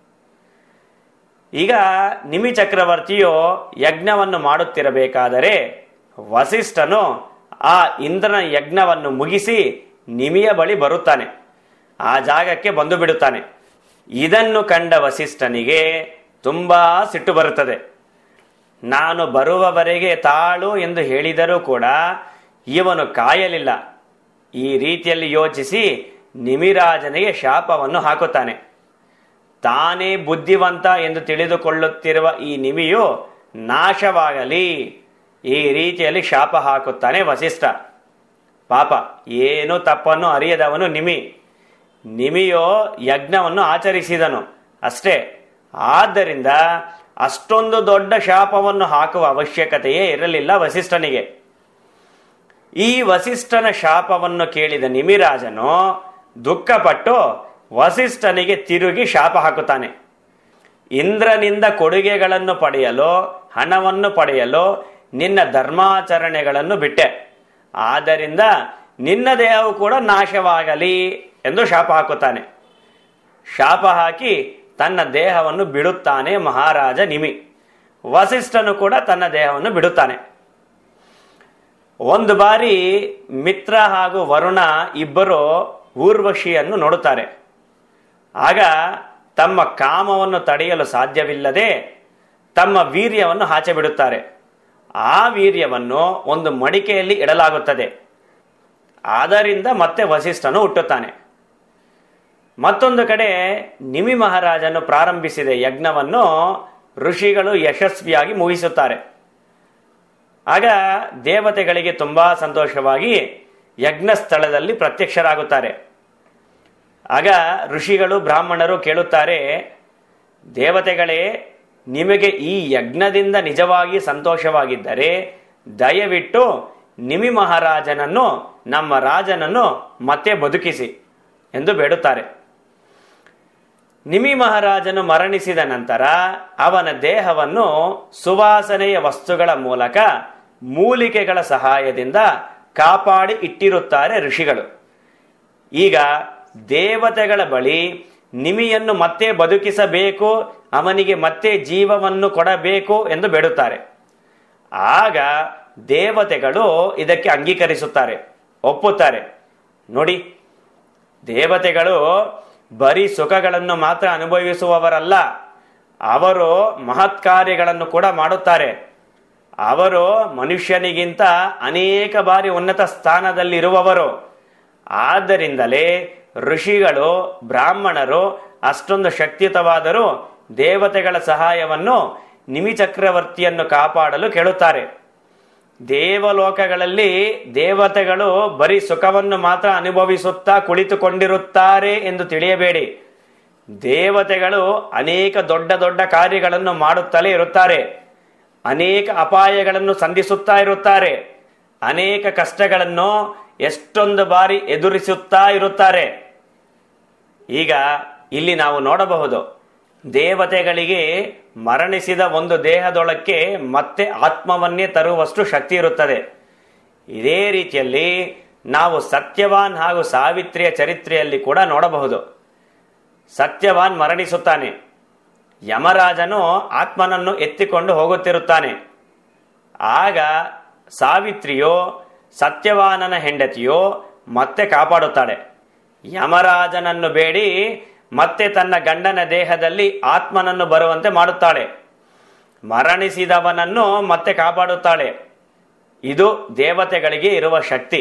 ಈಗ ನಿಮಿ ಚಕ್ರವರ್ತಿಯು ಯಜ್ಞವನ್ನು ಮಾಡುತ್ತಿರಬೇಕಾದರೆ ವಸಿಷ್ಠನು ಆ ಇಂದ್ರನ ಯಜ್ಞವನ್ನು ಮುಗಿಸಿ ನಿಮಿಯ ಬಳಿ ಬರುತ್ತಾನೆ ಆ ಜಾಗಕ್ಕೆ ಬಂದು ಬಿಡುತ್ತಾನೆ ಇದನ್ನು ಕಂಡ ವಸಿಷ್ಠನಿಗೆ ತುಂಬಾ ಸಿಟ್ಟು ಬರುತ್ತದೆ ನಾನು ಬರುವವರೆಗೆ ತಾಳು ಎಂದು ಹೇಳಿದರೂ ಕೂಡ ಇವನು ಕಾಯಲಿಲ್ಲ ಈ ರೀತಿಯಲ್ಲಿ ಯೋಚಿಸಿ ನಿಮಿರಾಜನಿಗೆ ಶಾಪವನ್ನು ಹಾಕುತ್ತಾನೆ ತಾನೇ ಬುದ್ಧಿವಂತ ಎಂದು ತಿಳಿದುಕೊಳ್ಳುತ್ತಿರುವ ಈ ನಿಮಿಯು ನಾಶವಾಗಲಿ ಈ ರೀತಿಯಲ್ಲಿ ಶಾಪ ಹಾಕುತ್ತಾನೆ ವಸಿಷ್ಠ ಪಾಪ ಏನು ತಪ್ಪನ್ನು ಅರಿಯದವನು ನಿಮಿ ನಿಮಿಯೋ ಯಜ್ಞವನ್ನು ಆಚರಿಸಿದನು ಅಷ್ಟೇ ಆದ್ದರಿಂದ ಅಷ್ಟೊಂದು ದೊಡ್ಡ ಶಾಪವನ್ನು ಹಾಕುವ ಅವಶ್ಯಕತೆಯೇ ಇರಲಿಲ್ಲ ವಸಿಷ್ಠನಿಗೆ ಈ ವಸಿಷ್ಠನ ಶಾಪವನ್ನು ಕೇಳಿದ ನಿಮಿರಾಜನು ದುಃಖಪಟ್ಟು ವಸಿಷ್ಠನಿಗೆ ತಿರುಗಿ ಶಾಪ ಹಾಕುತ್ತಾನೆ ಇಂದ್ರನಿಂದ ಕೊಡುಗೆಗಳನ್ನು ಪಡೆಯಲು ಹಣವನ್ನು ಪಡೆಯಲು ನಿನ್ನ ಧರ್ಮಾಚರಣೆಗಳನ್ನು ಬಿಟ್ಟೆ ಆದ್ದರಿಂದ ನಿನ್ನ ದೇಹವು ಕೂಡ ನಾಶವಾಗಲಿ ಎಂದು ಶಾಪ ಹಾಕುತ್ತಾನೆ ಶಾಪ ಹಾಕಿ ತನ್ನ ದೇಹವನ್ನು ಬಿಡುತ್ತಾನೆ ಮಹಾರಾಜ ನಿಮಿ ವಸಿಷ್ಠನು ಕೂಡ ತನ್ನ ದೇಹವನ್ನು ಬಿಡುತ್ತಾನೆ ಒಂದು ಬಾರಿ ಮಿತ್ರ ಹಾಗೂ ವರುಣ ಇಬ್ಬರು ಊರ್ವಶಿಯನ್ನು ನೋಡುತ್ತಾರೆ ಆಗ ತಮ್ಮ ಕಾಮವನ್ನು ತಡೆಯಲು ಸಾಧ್ಯವಿಲ್ಲದೆ ತಮ್ಮ ವೀರ್ಯವನ್ನು ಆಚೆ ಬಿಡುತ್ತಾರೆ ಆ ವೀರ್ಯವನ್ನು ಒಂದು ಮಡಿಕೆಯಲ್ಲಿ ಇಡಲಾಗುತ್ತದೆ ಆದ್ದರಿಂದ ಮತ್ತೆ ವಸಿಷ್ಠನು ಹುಟ್ಟುತ್ತಾನೆ ಮತ್ತೊಂದು ಕಡೆ ನಿಮಿ ಮಹಾರಾಜನು ಪ್ರಾರಂಭಿಸಿದ ಯಜ್ಞವನ್ನು ಋಷಿಗಳು ಯಶಸ್ವಿಯಾಗಿ ಮುಗಿಸುತ್ತಾರೆ ಆಗ ದೇವತೆಗಳಿಗೆ ತುಂಬಾ ಸಂತೋಷವಾಗಿ ಯಜ್ಞ ಸ್ಥಳದಲ್ಲಿ ಪ್ರತ್ಯಕ್ಷರಾಗುತ್ತಾರೆ ಆಗ ಋಷಿಗಳು ಬ್ರಾಹ್ಮಣರು ಕೇಳುತ್ತಾರೆ ದೇವತೆಗಳೇ ನಿಮಗೆ ಈ ಯಜ್ಞದಿಂದ ನಿಜವಾಗಿ ಸಂತೋಷವಾಗಿದ್ದರೆ ದಯವಿಟ್ಟು ನಿಮಿ ಮಹಾರಾಜನನ್ನು ನಮ್ಮ ರಾಜನನ್ನು ಮತ್ತೆ ಬದುಕಿಸಿ ಎಂದು ಬೇಡುತ್ತಾರೆ ನಿಮಿ ಮಹಾರಾಜನು ಮರಣಿಸಿದ ನಂತರ ಅವನ ದೇಹವನ್ನು ಸುವಾಸನೆಯ ವಸ್ತುಗಳ ಮೂಲಕ ಮೂಲಿಕೆಗಳ ಸಹಾಯದಿಂದ ಕಾಪಾಡಿ ಇಟ್ಟಿರುತ್ತಾರೆ ಋಷಿಗಳು ಈಗ ದೇವತೆಗಳ ಬಳಿ ನಿಮಿಯನ್ನು ಮತ್ತೆ ಬದುಕಿಸಬೇಕು ಅವನಿಗೆ ಮತ್ತೆ ಜೀವವನ್ನು ಕೊಡಬೇಕು ಎಂದು ಬೇಡುತ್ತಾರೆ ಆಗ ದೇವತೆಗಳು ಇದಕ್ಕೆ ಅಂಗೀಕರಿಸುತ್ತಾರೆ ಒಪ್ಪುತ್ತಾರೆ ನೋಡಿ ದೇವತೆಗಳು ಬರೀ ಸುಖಗಳನ್ನು ಮಾತ್ರ ಅನುಭವಿಸುವವರಲ್ಲ ಅವರು ಮಹತ್ ಕಾರ್ಯಗಳನ್ನು ಕೂಡ ಮಾಡುತ್ತಾರೆ ಅವರು ಮನುಷ್ಯನಿಗಿಂತ ಅನೇಕ ಬಾರಿ ಉನ್ನತ ಸ್ಥಾನದಲ್ಲಿರುವವರು ಆದ್ದರಿಂದಲೇ ಋಷಿಗಳು ಬ್ರಾಹ್ಮಣರು ಅಷ್ಟೊಂದು ಶಕ್ತಿಯುತವಾದರೂ ದೇವತೆಗಳ ಸಹಾಯವನ್ನು ನಿಮಿ ಚಕ್ರವರ್ತಿಯನ್ನು ಕಾಪಾಡಲು ಕೇಳುತ್ತಾರೆ ದೇವಲೋಕಗಳಲ್ಲಿ ದೇವತೆಗಳು ಬರೀ ಸುಖವನ್ನು ಮಾತ್ರ ಅನುಭವಿಸುತ್ತಾ ಕುಳಿತುಕೊಂಡಿರುತ್ತಾರೆ ಎಂದು ತಿಳಿಯಬೇಡಿ ದೇವತೆಗಳು ಅನೇಕ ದೊಡ್ಡ ದೊಡ್ಡ ಕಾರ್ಯಗಳನ್ನು ಮಾಡುತ್ತಲೇ ಇರುತ್ತಾರೆ ಅನೇಕ ಅಪಾಯಗಳನ್ನು ಸಂಧಿಸುತ್ತಾ ಇರುತ್ತಾರೆ ಅನೇಕ ಕಷ್ಟಗಳನ್ನು ಎಷ್ಟೊಂದು ಬಾರಿ ಎದುರಿಸುತ್ತಾ ಇರುತ್ತಾರೆ ಈಗ ಇಲ್ಲಿ ನಾವು ನೋಡಬಹುದು ದೇವತೆಗಳಿಗೆ ಮರಣಿಸಿದ ಒಂದು ದೇಹದೊಳಕ್ಕೆ ಮತ್ತೆ ಆತ್ಮವನ್ನೇ ತರುವಷ್ಟು ಶಕ್ತಿ ಇರುತ್ತದೆ ಇದೇ ರೀತಿಯಲ್ಲಿ ನಾವು ಸತ್ಯವಾನ್ ಹಾಗೂ ಸಾವಿತ್ರಿಯ ಚರಿತ್ರೆಯಲ್ಲಿ ಕೂಡ ನೋಡಬಹುದು ಸತ್ಯವಾನ್ ಮರಣಿಸುತ್ತಾನೆ ಯಮರಾಜನು ಆತ್ಮನನ್ನು ಎತ್ತಿಕೊಂಡು ಹೋಗುತ್ತಿರುತ್ತಾನೆ ಆಗ ಸಾವಿತ್ರಿಯೋ ಸತ್ಯವಾನನ ಹೆಂಡತಿಯೋ ಮತ್ತೆ ಕಾಪಾಡುತ್ತಾಳೆ ಯಮರಾಜನನ್ನು ಬೇಡಿ ಮತ್ತೆ ತನ್ನ ಗಂಡನ ದೇಹದಲ್ಲಿ ಆತ್ಮನನ್ನು ಬರುವಂತೆ ಮಾಡುತ್ತಾಳೆ ಮರಣಿಸಿದವನನ್ನು ಮತ್ತೆ ಕಾಪಾಡುತ್ತಾಳೆ ಇದು ದೇವತೆಗಳಿಗೆ ಇರುವ ಶಕ್ತಿ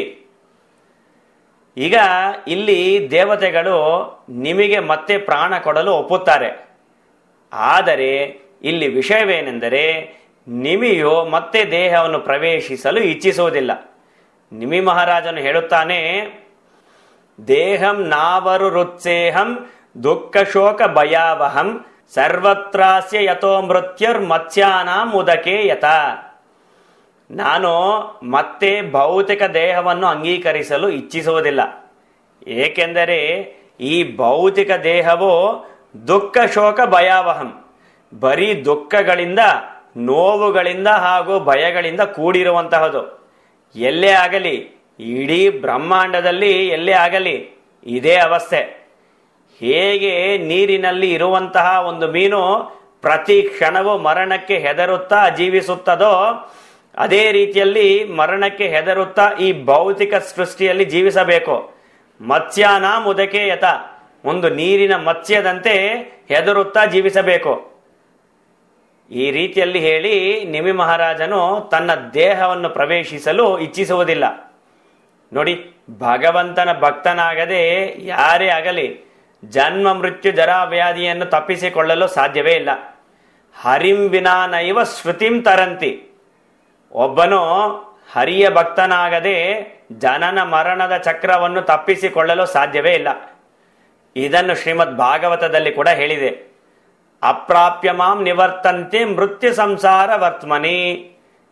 ಈಗ ಇಲ್ಲಿ ದೇವತೆಗಳು ನಿಮಗೆ ಮತ್ತೆ ಪ್ರಾಣ ಕೊಡಲು ಒಪ್ಪುತ್ತಾರೆ ಆದರೆ ಇಲ್ಲಿ ವಿಷಯವೇನೆಂದರೆ ನಿಮಿಯು ಮತ್ತೆ ದೇಹವನ್ನು ಪ್ರವೇಶಿಸಲು ಇಚ್ಛಿಸುವುದಿಲ್ಲ ನಿಮಿ ಮಹಾರಾಜನು ಹೇಳುತ್ತಾನೆ ದೇಹಂ ನಾವರು ರುತ್ಸೇಹಂ ದುಃಖ ಶೋಕ ಭಯಾವಹಂ ಸರ್ವತ್ರಾಸ್ಯ ಯಥೋ ಮೃತ್ಯುರ್ ಮತ್ಸ್ಯಾನಾಂ ಉದಕೆ ಯಥ ನಾನು ಮತ್ತೆ ಭೌತಿಕ ದೇಹವನ್ನು ಅಂಗೀಕರಿಸಲು ಇಚ್ಛಿಸುವುದಿಲ್ಲ ಏಕೆಂದರೆ ಈ ಭೌತಿಕ ದೇಹವು ದುಃಖ ಶೋಕ ಭಯಾವಹಂ ಬರೀ ದುಃಖಗಳಿಂದ ನೋವುಗಳಿಂದ ಹಾಗೂ ಭಯಗಳಿಂದ ಕೂಡಿರುವಂತಹದು ಎಲ್ಲೇ ಆಗಲಿ ಇಡೀ ಬ್ರಹ್ಮಾಂಡದಲ್ಲಿ ಎಲ್ಲೇ ಆಗಲಿ ಇದೇ ಅವಸ್ಥೆ ಹೇಗೆ ನೀರಿನಲ್ಲಿ ಇರುವಂತಹ ಒಂದು ಮೀನು ಪ್ರತಿ ಕ್ಷಣವೂ ಮರಣಕ್ಕೆ ಹೆದರುತ್ತಾ ಜೀವಿಸುತ್ತದೋ ಅದೇ ರೀತಿಯಲ್ಲಿ ಮರಣಕ್ಕೆ ಹೆದರುತ್ತಾ ಈ ಭೌತಿಕ ಸೃಷ್ಟಿಯಲ್ಲಿ ಜೀವಿಸಬೇಕು ಮತ್ಸ್ಯಾನ ಮುದಕೆ ಯಥ ಒಂದು ನೀರಿನ ಮತ್ಸ್ಯದಂತೆ ಹೆದರುತ್ತಾ ಜೀವಿಸಬೇಕು ಈ ರೀತಿಯಲ್ಲಿ ಹೇಳಿ ನಿಮಿ ಮಹಾರಾಜನು ತನ್ನ ದೇಹವನ್ನು ಪ್ರವೇಶಿಸಲು ಇಚ್ಛಿಸುವುದಿಲ್ಲ ನೋಡಿ ಭಗವಂತನ ಭಕ್ತನಾಗದೆ ಯಾರೇ ಆಗಲಿ ಜನ್ಮ ಮೃತ್ಯು ಜರ ವ್ಯಾಧಿಯನ್ನು ತಪ್ಪಿಸಿಕೊಳ್ಳಲು ಸಾಧ್ಯವೇ ಇಲ್ಲ ಹರಿಂ ವಿನಾ ನೈವ ಶ್ರುತಿಂ ತರಂತಿ ಒಬ್ಬನು ಹರಿಯ ಭಕ್ತನಾಗದೆ ಜನನ ಮರಣದ ಚಕ್ರವನ್ನು ತಪ್ಪಿಸಿಕೊಳ್ಳಲು ಸಾಧ್ಯವೇ ಇಲ್ಲ ಇದನ್ನು ಶ್ರೀಮದ್ ಭಾಗವತದಲ್ಲಿ ಕೂಡ ಹೇಳಿದೆ ಅಪ್ರಾಪ್ಯ ಮಾಂ ನಿವರ್ತಂತೆ ಮೃತ್ಯು ಸಂಸಾರ ವರ್ತಮನಿ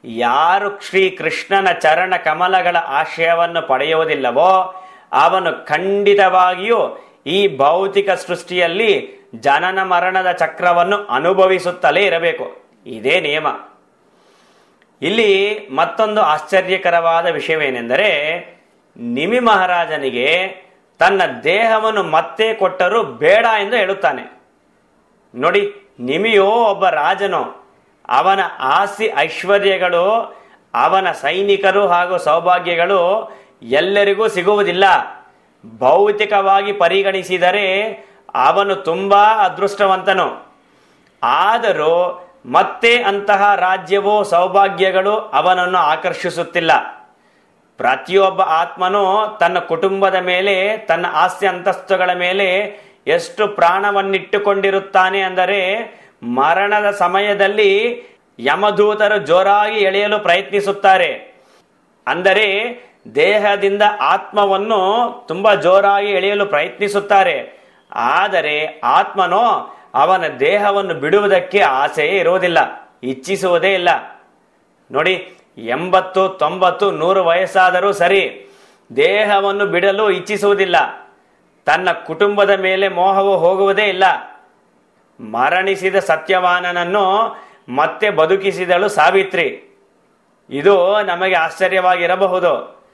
ಯಾರು ಶ್ರೀ ಕೃಷ್ಣನ ಚರಣ ಕಮಲಗಳ ಆಶಯವನ್ನು ಪಡೆಯುವುದಿಲ್ಲವೋ ಅವನು ಖಂಡಿತವಾಗಿಯೂ ಈ ಭೌತಿಕ ಸೃಷ್ಟಿಯಲ್ಲಿ ಜನನ ಮರಣದ ಚಕ್ರವನ್ನು ಅನುಭವಿಸುತ್ತಲೇ ಇರಬೇಕು ಇದೇ ನಿಯಮ ಇಲ್ಲಿ ಮತ್ತೊಂದು ಆಶ್ಚರ್ಯಕರವಾದ ವಿಷಯವೇನೆಂದರೆ ನಿಮಿ ಮಹಾರಾಜನಿಗೆ ತನ್ನ ದೇಹವನ್ನು ಮತ್ತೆ ಕೊಟ್ಟರೂ ಬೇಡ ಎಂದು ಹೇಳುತ್ತಾನೆ ನೋಡಿ ನಿಮಿಯೋ ಒಬ್ಬ ರಾಜನು ಅವನ ಆಸ್ತಿ ಐಶ್ವರ್ಯಗಳು ಅವನ ಸೈನಿಕರು ಹಾಗೂ ಸೌಭಾಗ್ಯಗಳು ಎಲ್ಲರಿಗೂ ಸಿಗುವುದಿಲ್ಲ ಭೌತಿಕವಾಗಿ ಪರಿಗಣಿಸಿದರೆ ಅವನು ತುಂಬಾ ಅದೃಷ್ಟವಂತನು ಆದರೂ ಮತ್ತೆ ಅಂತಹ ರಾಜ್ಯವೋ ಸೌಭಾಗ್ಯಗಳು ಅವನನ್ನು ಆಕರ್ಷಿಸುತ್ತಿಲ್ಲ ಪ್ರತಿಯೊಬ್ಬ ಆತ್ಮನು ತನ್ನ ಕುಟುಂಬದ ಮೇಲೆ ತನ್ನ ಆಸ್ತಿ ಅಂತಸ್ತುಗಳ ಮೇಲೆ ಎಷ್ಟು ಪ್ರಾಣವನ್ನಿಟ್ಟುಕೊಂಡಿರುತ್ತಾನೆ ಅಂದರೆ ಮರಣದ ಸಮಯದಲ್ಲಿ ಯಮದೂತರು ಜೋರಾಗಿ ಎಳೆಯಲು ಪ್ರಯತ್ನಿಸುತ್ತಾರೆ ಅಂದರೆ ದೇಹದಿಂದ ಆತ್ಮವನ್ನು ತುಂಬಾ ಜೋರಾಗಿ ಎಳೆಯಲು ಪ್ರಯತ್ನಿಸುತ್ತಾರೆ ಆದರೆ ಆತ್ಮನೋ ಅವನ ದೇಹವನ್ನು ಬಿಡುವುದಕ್ಕೆ ಆಸೆಯೇ ಇರುವುದಿಲ್ಲ ಇಚ್ಛಿಸುವುದೇ ಇಲ್ಲ ನೋಡಿ ಎಂಬತ್ತು ತೊಂಬತ್ತು ನೂರು ವಯಸ್ಸಾದರೂ ಸರಿ ದೇಹವನ್ನು ಬಿಡಲು ಇಚ್ಛಿಸುವುದಿಲ್ಲ ತನ್ನ ಕುಟುಂಬದ ಮೇಲೆ ಮೋಹವು ಹೋಗುವುದೇ ಇಲ್ಲ ಮರಣಿಸಿದ ಸತ್ಯವಾನನನ್ನು ಮತ್ತೆ ಬದುಕಿಸಿದಳು ಸಾವಿತ್ರಿ ಇದು ನಮಗೆ ಆಶ್ಚರ್ಯವಾಗಿರಬಹುದು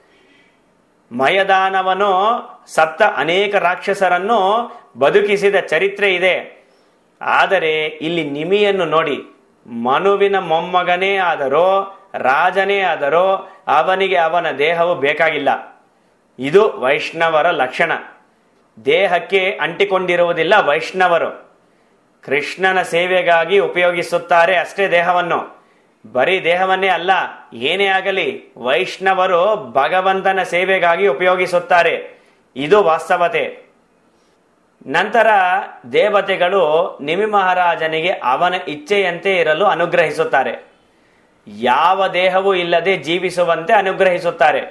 ಮಯದಾನವನು ಸತ್ತ ಅನೇಕ ರಾಕ್ಷಸರನ್ನು ಬದುಕಿಸಿದ ಚರಿತ್ರೆ ಇದೆ ಆದರೆ ಇಲ್ಲಿ ನಿಮಿಯನ್ನು ನೋಡಿ ಮನುವಿನ ಮೊಮ್ಮಗನೇ ಆದರೂ ರಾಜನೇ ಆದರೂ ಅವನಿಗೆ ಅವನ ದೇಹವು ಬೇಕಾಗಿಲ್ಲ ಇದು ವೈಷ್ಣವರ ಲಕ್ಷಣ ದೇಹಕ್ಕೆ ಅಂಟಿಕೊಂಡಿರುವುದಿಲ್ಲ ವೈಷ್ಣವರು ಕೃಷ್ಣನ ಸೇವೆಗಾಗಿ ಉಪಯೋಗಿಸುತ್ತಾರೆ ಅಷ್ಟೇ ದೇಹವನ್ನು ಬರೀ ದೇಹವನ್ನೇ ಅಲ್ಲ ಏನೇ ಆಗಲಿ ವೈಷ್ಣವರು ಭಗವಂತನ ಸೇವೆಗಾಗಿ ಉಪಯೋಗಿಸುತ್ತಾರೆ ಇದು ವಾಸ್ತವತೆ ನಂತರ ದೇವತೆಗಳು ನಿಮಿ ಮಹಾರಾಜನಿಗೆ ಅವನ ಇಚ್ಛೆಯಂತೆ ಇರಲು ಅನುಗ್ರಹಿಸುತ್ತಾರೆ ಯಾವ ದೇಹವೂ ಇಲ್ಲದೆ ಜೀವಿಸುವಂತೆ ಅನುಗ್ರಹಿಸುತ್ತಾರೆ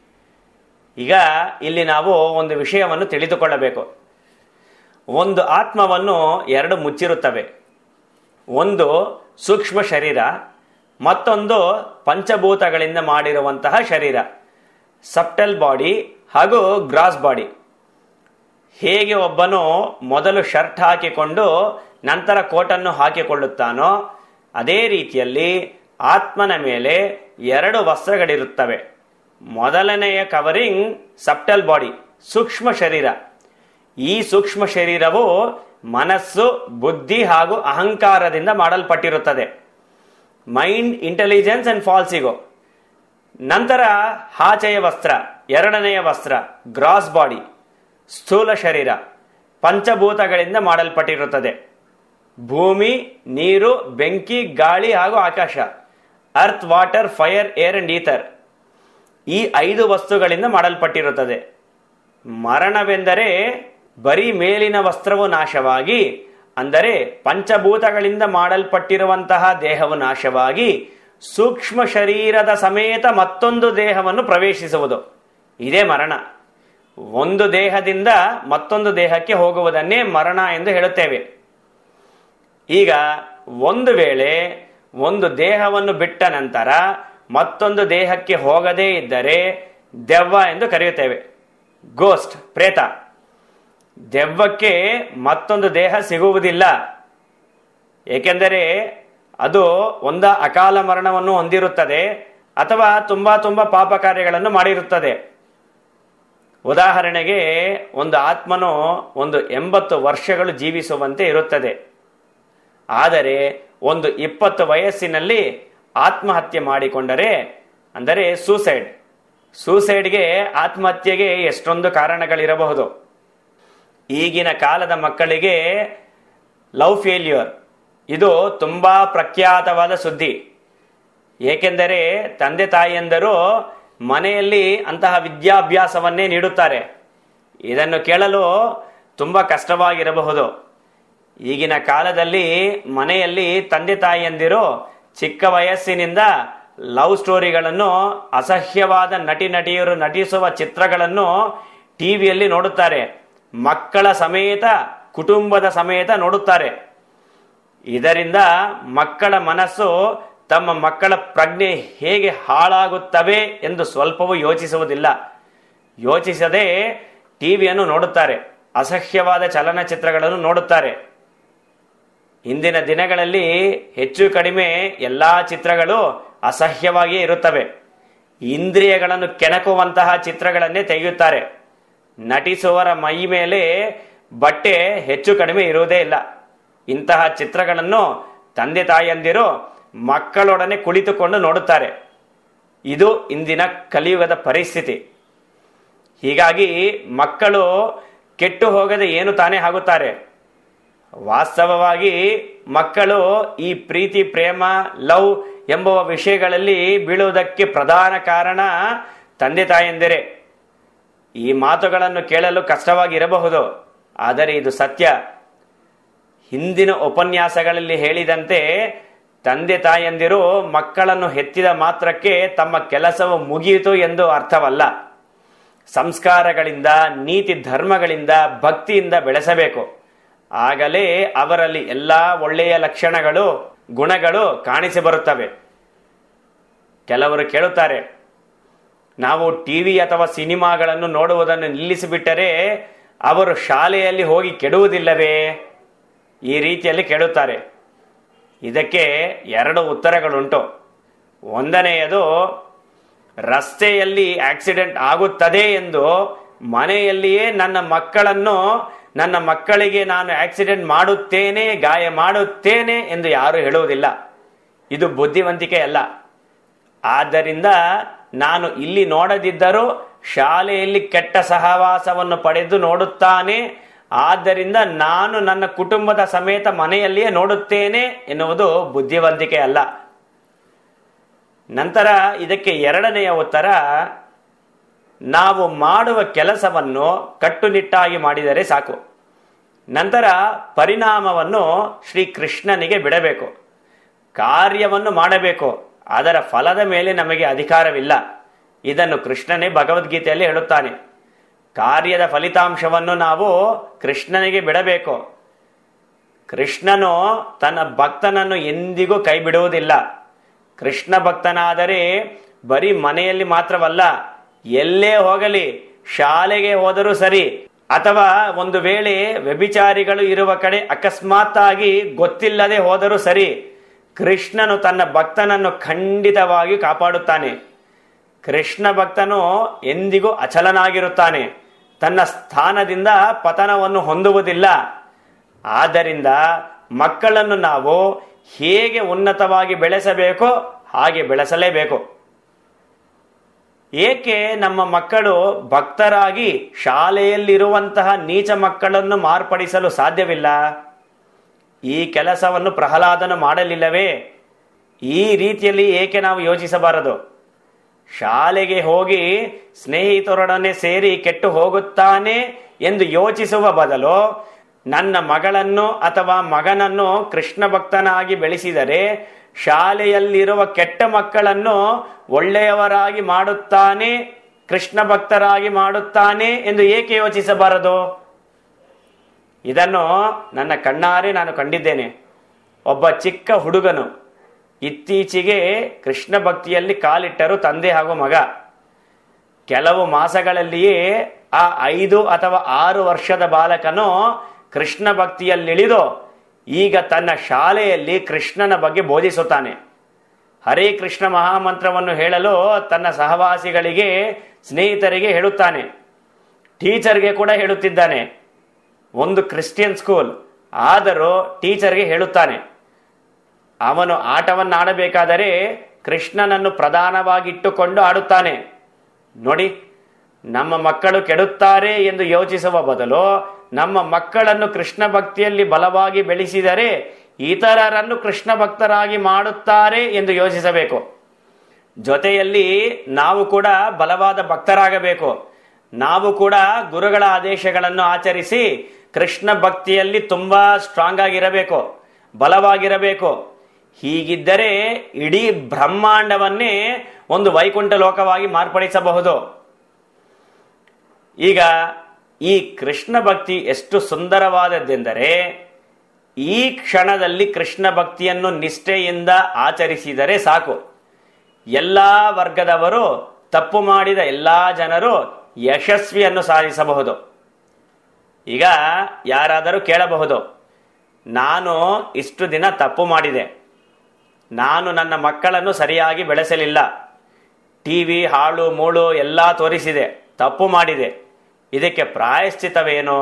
ಈಗ ಇಲ್ಲಿ ನಾವು ಒಂದು ವಿಷಯವನ್ನು ತಿಳಿದುಕೊಳ್ಳಬೇಕು ಒಂದು ಆತ್ಮವನ್ನು ಎರಡು ಮುಚ್ಚಿರುತ್ತವೆ ಒಂದು ಸೂಕ್ಷ್ಮ ಶರೀರ ಮತ್ತೊಂದು ಪಂಚಭೂತಗಳಿಂದ ಮಾಡಿರುವಂತಹ ಶರೀರ ಸಪ್ಟಲ್ ಬಾಡಿ ಹಾಗೂ ಗ್ರಾಸ್ ಬಾಡಿ ಹೇಗೆ ಒಬ್ಬನು ಮೊದಲು ಶರ್ಟ್ ಹಾಕಿಕೊಂಡು ನಂತರ ಕೋಟನ್ನು ಹಾಕಿಕೊಳ್ಳುತ್ತಾನೋ ಅದೇ ರೀತಿಯಲ್ಲಿ ಆತ್ಮನ ಮೇಲೆ ಎರಡು ವಸ್ತ್ರಗಳಿರುತ್ತವೆ ಮೊದಲನೆಯ ಕವರಿಂಗ್ ಸಪ್ಟಲ್ ಬಾಡಿ ಸೂಕ್ಷ್ಮ ಶರೀರ ಈ ಸೂಕ್ಷ್ಮ ಶರೀರವು ಮನಸ್ಸು ಬುದ್ಧಿ ಹಾಗೂ ಅಹಂಕಾರದಿಂದ ಮಾಡಲ್ಪಟ್ಟಿರುತ್ತದೆ ಮೈಂಡ್ ಇಂಟೆಲಿಜೆನ್ಸ್ ಅಂಡ್ ಫಾಲ್ಸಿಗೋ ನಂತರ ಆಚೆಯ ವಸ್ತ್ರ ಎರಡನೆಯ ವಸ್ತ್ರ ಗ್ರಾಸ್ ಬಾಡಿ ಸ್ಥೂಲ ಶರೀರ ಪಂಚಭೂತಗಳಿಂದ ಮಾಡಲ್ಪಟ್ಟಿರುತ್ತದೆ ಭೂಮಿ ನೀರು ಬೆಂಕಿ ಗಾಳಿ ಹಾಗೂ ಆಕಾಶ earth water fire air and ether ಈ ಐದು ವಸ್ತುಗಳಿಂದ ಮಾಡಲ್ಪಟ್ಟಿರುತ್ತದೆ ಮರಣವೆಂದರೆ ಬರೀ ಮೇಲಿನ ವಸ್ತ್ರವು ನಾಶವಾಗಿ ಅಂದರೆ ಪಂಚಭೂತಗಳಿಂದ ಮಾಡಲ್ಪಟ್ಟಿರುವಂತಹ ದೇಹವು ನಾಶವಾಗಿ ಸೂಕ್ಷ್ಮ ಶರೀರದ ಸಮೇತ ಮತ್ತೊಂದು ದೇಹವನ್ನು ಪ್ರವೇಶಿಸುವುದು ಇದೇ ಮರಣ ಒಂದು ದೇಹದಿಂದ ಮತ್ತೊಂದು ದೇಹಕ್ಕೆ ಹೋಗುವುದನ್ನೇ ಮರಣ ಎಂದು ಹೇಳುತ್ತೇವೆ ಈಗ ಒಂದು ವೇಳೆ ಒಂದು ದೇಹವನ್ನು ಬಿಟ್ಟ ನಂತರ ಮತ್ತೊಂದು ದೇಹಕ್ಕೆ ಹೋಗದೇ ಇದ್ದರೆ ದೆವ್ವ ಎಂದು ಕರೆಯುತ್ತೇವೆ ಗೋಸ್ಟ್ ಪ್ರೇತ ದೆವ್ವಕ್ಕೆ ಮತ್ತೊಂದು ದೇಹ ಸಿಗುವುದಿಲ್ಲ ಏಕೆಂದರೆ ಅದು ಒಂದ ಅಕಾಲ ಮರಣವನ್ನು ಹೊಂದಿರುತ್ತದೆ ಅಥವಾ ತುಂಬಾ ತುಂಬಾ ಪಾಪ ಕಾರ್ಯಗಳನ್ನು ಮಾಡಿರುತ್ತದೆ ಉದಾಹರಣೆಗೆ ಒಂದು ಆತ್ಮನು ಒಂದು ಎಂಬತ್ತು ವರ್ಷಗಳು ಜೀವಿಸುವಂತೆ ಇರುತ್ತದೆ ಆದರೆ ಒಂದು ಇಪ್ಪತ್ತು ವಯಸ್ಸಿನಲ್ಲಿ ಆತ್ಮಹತ್ಯೆ ಮಾಡಿಕೊಂಡರೆ ಅಂದರೆ ಸೂಸೈಡ್ ಸೂಸೈಡ್ಗೆ ಆತ್ಮಹತ್ಯೆಗೆ ಎಷ್ಟೊಂದು ಕಾರಣಗಳಿರಬಹುದು ಈಗಿನ ಕಾಲದ ಮಕ್ಕಳಿಗೆ ಲವ್ ಫೇಲ್ಯೂರ್ ಇದು ತುಂಬಾ ಪ್ರಖ್ಯಾತವಾದ ಸುದ್ದಿ ಏಕೆಂದರೆ ತಂದೆ ತಾಯಿಯಂದರು ಮನೆಯಲ್ಲಿ ಅಂತಹ ವಿದ್ಯಾಭ್ಯಾಸವನ್ನೇ ನೀಡುತ್ತಾರೆ ಇದನ್ನು ಕೇಳಲು ತುಂಬಾ ಕಷ್ಟವಾಗಿರಬಹುದು ಈಗಿನ ಕಾಲದಲ್ಲಿ ಮನೆಯಲ್ಲಿ ತಂದೆ ತಾಯಿಯಂದಿರು ಚಿಕ್ಕ ವಯಸ್ಸಿನಿಂದ ಲವ್ ಸ್ಟೋರಿಗಳನ್ನು ಅಸಹ್ಯವಾದ ನಟಿ ನಟಿಯರು ನಟಿಸುವ ಚಿತ್ರಗಳನ್ನು ಟಿವಿಯಲ್ಲಿ ನೋಡುತ್ತಾರೆ ಮಕ್ಕಳ ಸಮೇತ ಕುಟುಂಬದ ಸಮೇತ ನೋಡುತ್ತಾರೆ ಇದರಿಂದ ಮಕ್ಕಳ ಮನಸ್ಸು ತಮ್ಮ ಮಕ್ಕಳ ಪ್ರಜ್ಞೆ ಹೇಗೆ ಹಾಳಾಗುತ್ತವೆ ಎಂದು ಸ್ವಲ್ಪವೂ ಯೋಚಿಸುವುದಿಲ್ಲ ಯೋಚಿಸದೆ ಟಿವಿಯನ್ನು ನೋಡುತ್ತಾರೆ ಅಸಹ್ಯವಾದ ಚಲನಚಿತ್ರಗಳನ್ನು ನೋಡುತ್ತಾರೆ ಇಂದಿನ ದಿನಗಳಲ್ಲಿ ಹೆಚ್ಚು ಕಡಿಮೆ ಎಲ್ಲಾ ಚಿತ್ರಗಳು ಅಸಹ್ಯವಾಗಿಯೇ ಇರುತ್ತವೆ ಇಂದ್ರಿಯಗಳನ್ನು ಕೆಣಕುವಂತಹ ಚಿತ್ರಗಳನ್ನೇ ತೆಗೆಯುತ್ತಾರೆ ನಟಿಸುವವರ ಮೈ ಮೇಲೆ ಬಟ್ಟೆ ಹೆಚ್ಚು ಕಡಿಮೆ ಇರುವುದೇ ಇಲ್ಲ ಇಂತಹ ಚಿತ್ರಗಳನ್ನು ತಂದೆ ತಾಯಂದಿರು ಮಕ್ಕಳೊಡನೆ ಕುಳಿತುಕೊಂಡು ನೋಡುತ್ತಾರೆ ಇದು ಇಂದಿನ ಕಲಿಯುಗದ ಪರಿಸ್ಥಿತಿ ಹೀಗಾಗಿ ಮಕ್ಕಳು ಕೆಟ್ಟು ಹೋಗದೆ ಏನು ತಾನೇ ಆಗುತ್ತಾರೆ ವಾಸ್ತವವಾಗಿ ಮಕ್ಕಳು ಈ ಪ್ರೀತಿ ಪ್ರೇಮ ಲವ್ ಎಂಬುವ ವಿಷಯಗಳಲ್ಲಿ ಬೀಳುವುದಕ್ಕೆ ಪ್ರಧಾನ ಕಾರಣ ತಂದೆ ತಾಯಂದಿರೇ ಈ ಮಾತುಗಳನ್ನು ಕೇಳಲು ಕಷ್ಟವಾಗಿರಬಹುದು ಆದರೆ ಇದು ಸತ್ಯ ಹಿಂದಿನ ಉಪನ್ಯಾಸಗಳಲ್ಲಿ ಹೇಳಿದಂತೆ ತಂದೆ ತಾಯಂದಿರು ಮಕ್ಕಳನ್ನು ಹೆತ್ತಿದ ಮಾತ್ರಕ್ಕೆ ತಮ್ಮ ಕೆಲಸವು ಮುಗಿಯಿತು ಎಂದು ಅರ್ಥವಲ್ಲ ಸಂಸ್ಕಾರಗಳಿಂದ ನೀತಿ ಧರ್ಮಗಳಿಂದ ಭಕ್ತಿಯಿಂದ ಬೆಳೆಸಬೇಕು ಆಗಲೇ ಅವರಲ್ಲಿ ಎಲ್ಲಾ ಒಳ್ಳೆಯ ಲಕ್ಷಣಗಳು ಗುಣಗಳು ಕಾಣಿಸಿ ಬರುತ್ತವೆ ಕೆಲವರು ಕೇಳುತ್ತಾರೆ ನಾವು ಟಿವಿ ಅಥವಾ ಸಿನಿಮಾಗಳನ್ನು ನೋಡುವುದನ್ನು ನಿಲ್ಲಿಸಿಬಿಟ್ಟರೆ ಅವರು ಶಾಲೆಯಲ್ಲಿ ಹೋಗಿ ಕೆಡುವುದಿಲ್ಲವೇ ಈ ರೀತಿಯಲ್ಲಿ ಕೇಳುತ್ತಾರೆ ಇದಕ್ಕೆ ಎರಡು ಉತ್ತರಗಳುಂಟು ಒಂದನೆಯದು ರಸ್ತೆಯಲ್ಲಿ ಆಕ್ಸಿಡೆಂಟ್ ಆಗುತ್ತದೆ ಎಂದು ಮನೆಯಲ್ಲಿಯೇ ನನ್ನ ಮಕ್ಕಳನ್ನು ನನ್ನ ಮಕ್ಕಳಿಗೆ ನಾನು ಆಕ್ಸಿಡೆಂಟ್ ಮಾಡುತ್ತೇನೆ ಗಾಯ ಮಾಡುತ್ತೇನೆ ಎಂದು ಯಾರು ಹೇಳುವುದಿಲ್ಲ ಇದು ಬುದ್ಧಿವಂತಿಕೆ ಅಲ್ಲ ಆದ್ದರಿಂದ ನಾನು ಇಲ್ಲಿ ನೋಡದಿದ್ದರೂ ಶಾಲೆಯಲ್ಲಿ ಕೆಟ್ಟ ಸಹವಾಸವನ್ನು ಪಡೆದು ನೋಡುತ್ತಾನೆ ಆದ್ದರಿಂದ ನಾನು ನನ್ನ ಕುಟುಂಬದ ಸಮೇತ ಮನೆಯಲ್ಲಿಯೇ ನೋಡುತ್ತೇನೆ ಎನ್ನುವುದು ಬುದ್ಧಿವಂತಿಕೆ ಅಲ್ಲ ನಂತರ ಇದಕ್ಕೆ ಎರಡನೆಯ ಉತ್ತರ ನಾವು ಮಾಡುವ ಕೆಲಸವನ್ನು ಕಟ್ಟುನಿಟ್ಟಾಗಿ ಮಾಡಿದರೆ ಸಾಕು ನಂತರ ಪರಿಣಾಮವನ್ನು ಶ್ರೀ ಕೃಷ್ಣನಿಗೆ ಬಿಡಬೇಕು ಕಾರ್ಯವನ್ನು ಮಾಡಬೇಕು ಅದರ ಫಲದ ಮೇಲೆ ನಮಗೆ ಅಧಿಕಾರವಿಲ್ಲ ಇದನ್ನು ಕೃಷ್ಣನೇ ಭಗವದ್ಗೀತೆಯಲ್ಲಿ ಹೇಳುತ್ತಾನೆ ಕಾರ್ಯದ ಫಲಿತಾಂಶವನ್ನು ನಾವು ಕೃಷ್ಣನಿಗೆ ಬಿಡಬೇಕು ಕೃಷ್ಣನು ತನ್ನ ಭಕ್ತನನ್ನು ಎಂದಿಗೂ ಕೈ ಬಿಡುವುದಿಲ್ಲ ಕೃಷ್ಣ ಭಕ್ತನಾದರೆ ಬರೀ ಮನೆಯಲ್ಲಿ ಮಾತ್ರವಲ್ಲ ಎಲ್ಲೇ ಹೋಗಲಿ ಶಾಲೆಗೆ ಹೋದರೂ ಸರಿ ಅಥವಾ ಒಂದು ವೇಳೆ ವ್ಯಭಿಚಾರಿಗಳು ಇರುವ ಕಡೆ ಅಕಸ್ಮಾತ್ ಆಗಿ ಗೊತ್ತಿಲ್ಲದೆ ಹೋದರೂ ಸರಿ ಕೃಷ್ಣನು ತನ್ನ ಭಕ್ತನನ್ನು ಖಂಡಿತವಾಗಿ ಕಾಪಾಡುತ್ತಾನೆ ಕೃಷ್ಣ ಭಕ್ತನು ಎಂದಿಗೂ ಅಚಲನಾಗಿರುತ್ತಾನೆ ತನ್ನ ಸ್ಥಾನದಿಂದ ಪತನವನ್ನು ಹೊಂದುವುದಿಲ್ಲ ಆದ್ದರಿಂದ ಮಕ್ಕಳನ್ನು ನಾವು ಹೇಗೆ ಉನ್ನತವಾಗಿ ಬೆಳೆಸಬೇಕೋ ಹಾಗೆ ಬೆಳೆಸಲೇಬೇಕು ಏಕೆ ನಮ್ಮ ಮಕ್ಕಳು ಭಕ್ತರಾಗಿ ಶಾಲೆಯಲ್ಲಿರುವಂತಹ ನೀಚ ಮಕ್ಕಳನ್ನು ಮಾರ್ಪಡಿಸಲು ಸಾಧ್ಯವಿಲ್ಲ ಈ ಕೆಲಸವನ್ನು ಪ್ರಹ್ಲಾದನು ಮಾಡಲಿಲ್ಲವೇ ಈ ರೀತಿಯಲ್ಲಿ ಏಕೆ ನಾವು ಯೋಚಿಸಬಾರದು ಶಾಲೆಗೆ ಹೋಗಿ ಸ್ನೇಹಿತರೊಡನೆ ಸೇರಿ ಕೆಟ್ಟು ಹೋಗುತ್ತಾನೆ ಎಂದು ಯೋಚಿಸುವ ಬದಲು ನನ್ನ ಮಗಳನ್ನು ಅಥವಾ ಮಗನನ್ನು ಕೃಷ್ಣ ಭಕ್ತನಾಗಿ ಬೆಳೆಸಿದರೆ ಶಾಲೆಯಲ್ಲಿರುವ ಕೆಟ್ಟ ಮಕ್ಕಳನ್ನು ಒಳ್ಳೆಯವರಾಗಿ ಮಾಡುತ್ತಾನೆ ಕೃಷ್ಣ ಭಕ್ತರಾಗಿ ಮಾಡುತ್ತಾನೆ ಎಂದು ಏಕೆ ಯೋಚಿಸಬಾರದು ಇದನ್ನು ನನ್ನ ಕಣ್ಣಾರೆ ನಾನು ಕಂಡಿದ್ದೇನೆ ಒಬ್ಬ ಚಿಕ್ಕ ಹುಡುಗನು ಇತ್ತೀಚೆಗೆ ಕೃಷ್ಣ ಭಕ್ತಿಯಲ್ಲಿ ಕಾಲಿಟ್ಟರು ತಂದೆ ಹಾಗೂ ಮಗ ಕೆಲವು ಮಾಸಗಳಲ್ಲಿಯೇ ಆ ಐದು ಅಥವಾ ಆರು ವರ್ಷದ ಬಾಲಕನು ಕೃಷ್ಣ ಭಕ್ತಿಯಲ್ಲಿಳಿದು ಈಗ ತನ್ನ ಶಾಲೆಯಲ್ಲಿ ಕೃಷ್ಣನ ಬಗ್ಗೆ ಬೋಧಿಸುತ್ತಾನೆ ಹರೇ ಕೃಷ್ಣ ಮಹಾಮಂತ್ರವನ್ನು ಹೇಳಲು ತನ್ನ ಸಹವಾಸಿಗಳಿಗೆ ಸ್ನೇಹಿತರಿಗೆ ಹೇಳುತ್ತಾನೆ ಟೀಚರ್ಗೆ ಕೂಡ ಹೇಳುತ್ತಿದ್ದಾನೆ ಒಂದು ಕ್ರಿಸ್ಟಿಯನ್ ಸ್ಕೂಲ್ ಆದರೂ ಟೀಚರ್ಗೆ ಹೇಳುತ್ತಾನೆ ಅವನು ಆಟವನ್ನಾಡಬೇಕಾದರೆ ಕೃಷ್ಣನನ್ನು ಪ್ರಧಾನವಾಗಿಟ್ಟುಕೊಂಡು ಆಡುತ್ತಾನೆ ನೋಡಿ ನಮ್ಮ ಮಕ್ಕಳು ಕೆಡುತ್ತಾರೆ ಎಂದು ಯೋಚಿಸುವ ಬದಲು ನಮ್ಮ ಮಕ್ಕಳನ್ನು ಕೃಷ್ಣ ಭಕ್ತಿಯಲ್ಲಿ ಬಲವಾಗಿ ಬೆಳೆಸಿದರೆ ಇತರರನ್ನು ಕೃಷ್ಣ ಭಕ್ತರಾಗಿ ಮಾಡುತ್ತಾರೆ ಎಂದು ಯೋಚಿಸಬೇಕು ಜೊತೆಯಲ್ಲಿ ನಾವು ಕೂಡ ಬಲವಾದ ಭಕ್ತರಾಗಬೇಕು ನಾವು ಕೂಡ ಗುರುಗಳ ಆದೇಶಗಳನ್ನು ಆಚರಿಸಿ ಕೃಷ್ಣ ಭಕ್ತಿಯಲ್ಲಿ ತುಂಬಾ ಸ್ಟ್ರಾಂಗ್ ಆಗಿರಬೇಕು ಬಲವಾಗಿರಬೇಕು ಹೀಗಿದ್ದರೆ ಇಡೀ ಬ್ರಹ್ಮಾಂಡವನ್ನೇ ಒಂದು ವೈಕುಂಠ ಲೋಕವಾಗಿ ಮಾರ್ಪಡಿಸಬಹುದು ಈಗ ಈ ಕೃಷ್ಣ ಭಕ್ತಿ ಎಷ್ಟು ಸುಂದರವಾದದ್ದೆಂದರೆ ಈ ಕ್ಷಣದಲ್ಲಿ ಕೃಷ್ಣ ಭಕ್ತಿಯನ್ನು ನಿಷ್ಠೆಯಿಂದ ಆಚರಿಸಿದರೆ ಸಾಕು ಎಲ್ಲ ವರ್ಗದವರು ತಪ್ಪು ಮಾಡಿದ ಎಲ್ಲ ಜನರು ಯಶಸ್ವಿಯನ್ನು ಸಾಧಿಸಬಹುದು ಈಗ ಯಾರಾದರೂ ಕೇಳಬಹುದು ನಾನು ಇಷ್ಟು ದಿನ ತಪ್ಪು ಮಾಡಿದೆ ನಾನು ನನ್ನ ಮಕ್ಕಳನ್ನು ಸರಿಯಾಗಿ ಬೆಳೆಸಲಿಲ್ಲ ಟಿವಿ ಹಾಳು ಮೂಳು ಎಲ್ಲ ತೋರಿಸಿದೆ ತಪ್ಪು ಮಾಡಿದೆ ಇದಕ್ಕೆ ಪ್ರಾಯಶ್ಚಿತವೇನು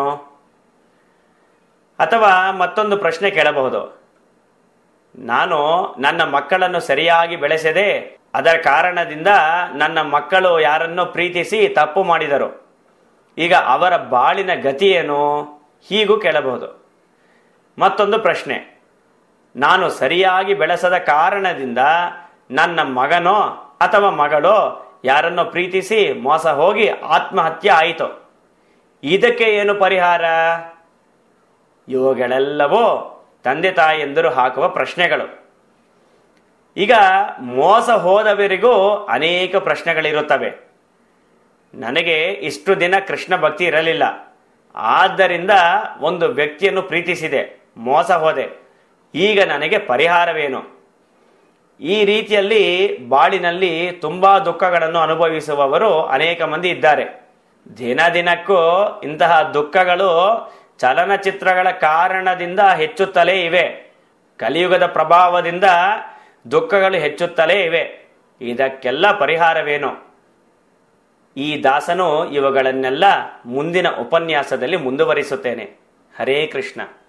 ಅಥವಾ ಮತ್ತೊಂದು ಪ್ರಶ್ನೆ ಕೇಳಬಹುದು ನಾನು ನನ್ನ ಮಕ್ಕಳನ್ನು ಸರಿಯಾಗಿ ಬೆಳೆಸದೆ ಅದರ ಕಾರಣದಿಂದ ನನ್ನ ಮಕ್ಕಳು ಯಾರನ್ನೋ ಪ್ರೀತಿಸಿ ತಪ್ಪು ಮಾಡಿದರು ಈಗ ಅವರ ಬಾಳಿನ ಗತಿ ಏನು ಹೀಗೂ ಕೇಳಬಹುದು ಮತ್ತೊಂದು ಪ್ರಶ್ನೆ ನಾನು ಸರಿಯಾಗಿ ಬೆಳೆಸದ ಕಾರಣದಿಂದ ನನ್ನ ಮಗನೋ ಅಥವಾ ಮಗಳೋ ಯಾರನ್ನೋ ಪ್ರೀತಿಸಿ ಮೋಸ ಹೋಗಿ ಆತ್ಮಹತ್ಯೆ ಆಯಿತು ಇದಕ್ಕೆ ಏನು ಪರಿಹಾರ ಇವುಗಳೆಲ್ಲವೂ ತಂದೆ ತಾಯಿಯಂದರು ಹಾಕುವ ಪ್ರಶ್ನೆಗಳು ಈಗ ಮೋಸ ಹೋದವರಿಗೂ ಅನೇಕ ಪ್ರಶ್ನೆಗಳಿರುತ್ತವೆ ನನಗೆ ಇಷ್ಟು ದಿನ ಕೃಷ್ಣ ಭಕ್ತಿ ಇರಲಿಲ್ಲ ಆದ್ದರಿಂದ ಒಂದು ವ್ಯಕ್ತಿಯನ್ನು ಪ್ರೀತಿಸಿದೆ ಮೋಸ ಹೋದೆ ಈಗ ನನಗೆ ಪರಿಹಾರವೇನು ಈ ರೀತಿಯಲ್ಲಿ ಬಾಳಿನಲ್ಲಿ ತುಂಬಾ ದುಃಖಗಳನ್ನು ಅನುಭವಿಸುವವರು ಅನೇಕ ಮಂದಿ ಇದ್ದಾರೆ ದಿನ ದಿನಕ್ಕೂ ಇಂತಹ ದುಃಖಗಳು ಚಲನಚಿತ್ರಗಳ ಕಾರಣದಿಂದ ಹೆಚ್ಚುತ್ತಲೇ ಇವೆ ಕಲಿಯುಗದ ಪ್ರಭಾವದಿಂದ ದುಃಖಗಳು ಹೆಚ್ಚುತ್ತಲೇ ಇವೆ ಇದಕ್ಕೆಲ್ಲ ಪರಿಹಾರವೇನು ಈ ದಾಸನು ಇವುಗಳನ್ನೆಲ್ಲ ಮುಂದಿನ ಉಪನ್ಯಾಸದಲ್ಲಿ ಮುಂದುವರಿಸುತ್ತೇನೆ ಹರೇ ಕೃಷ್ಣ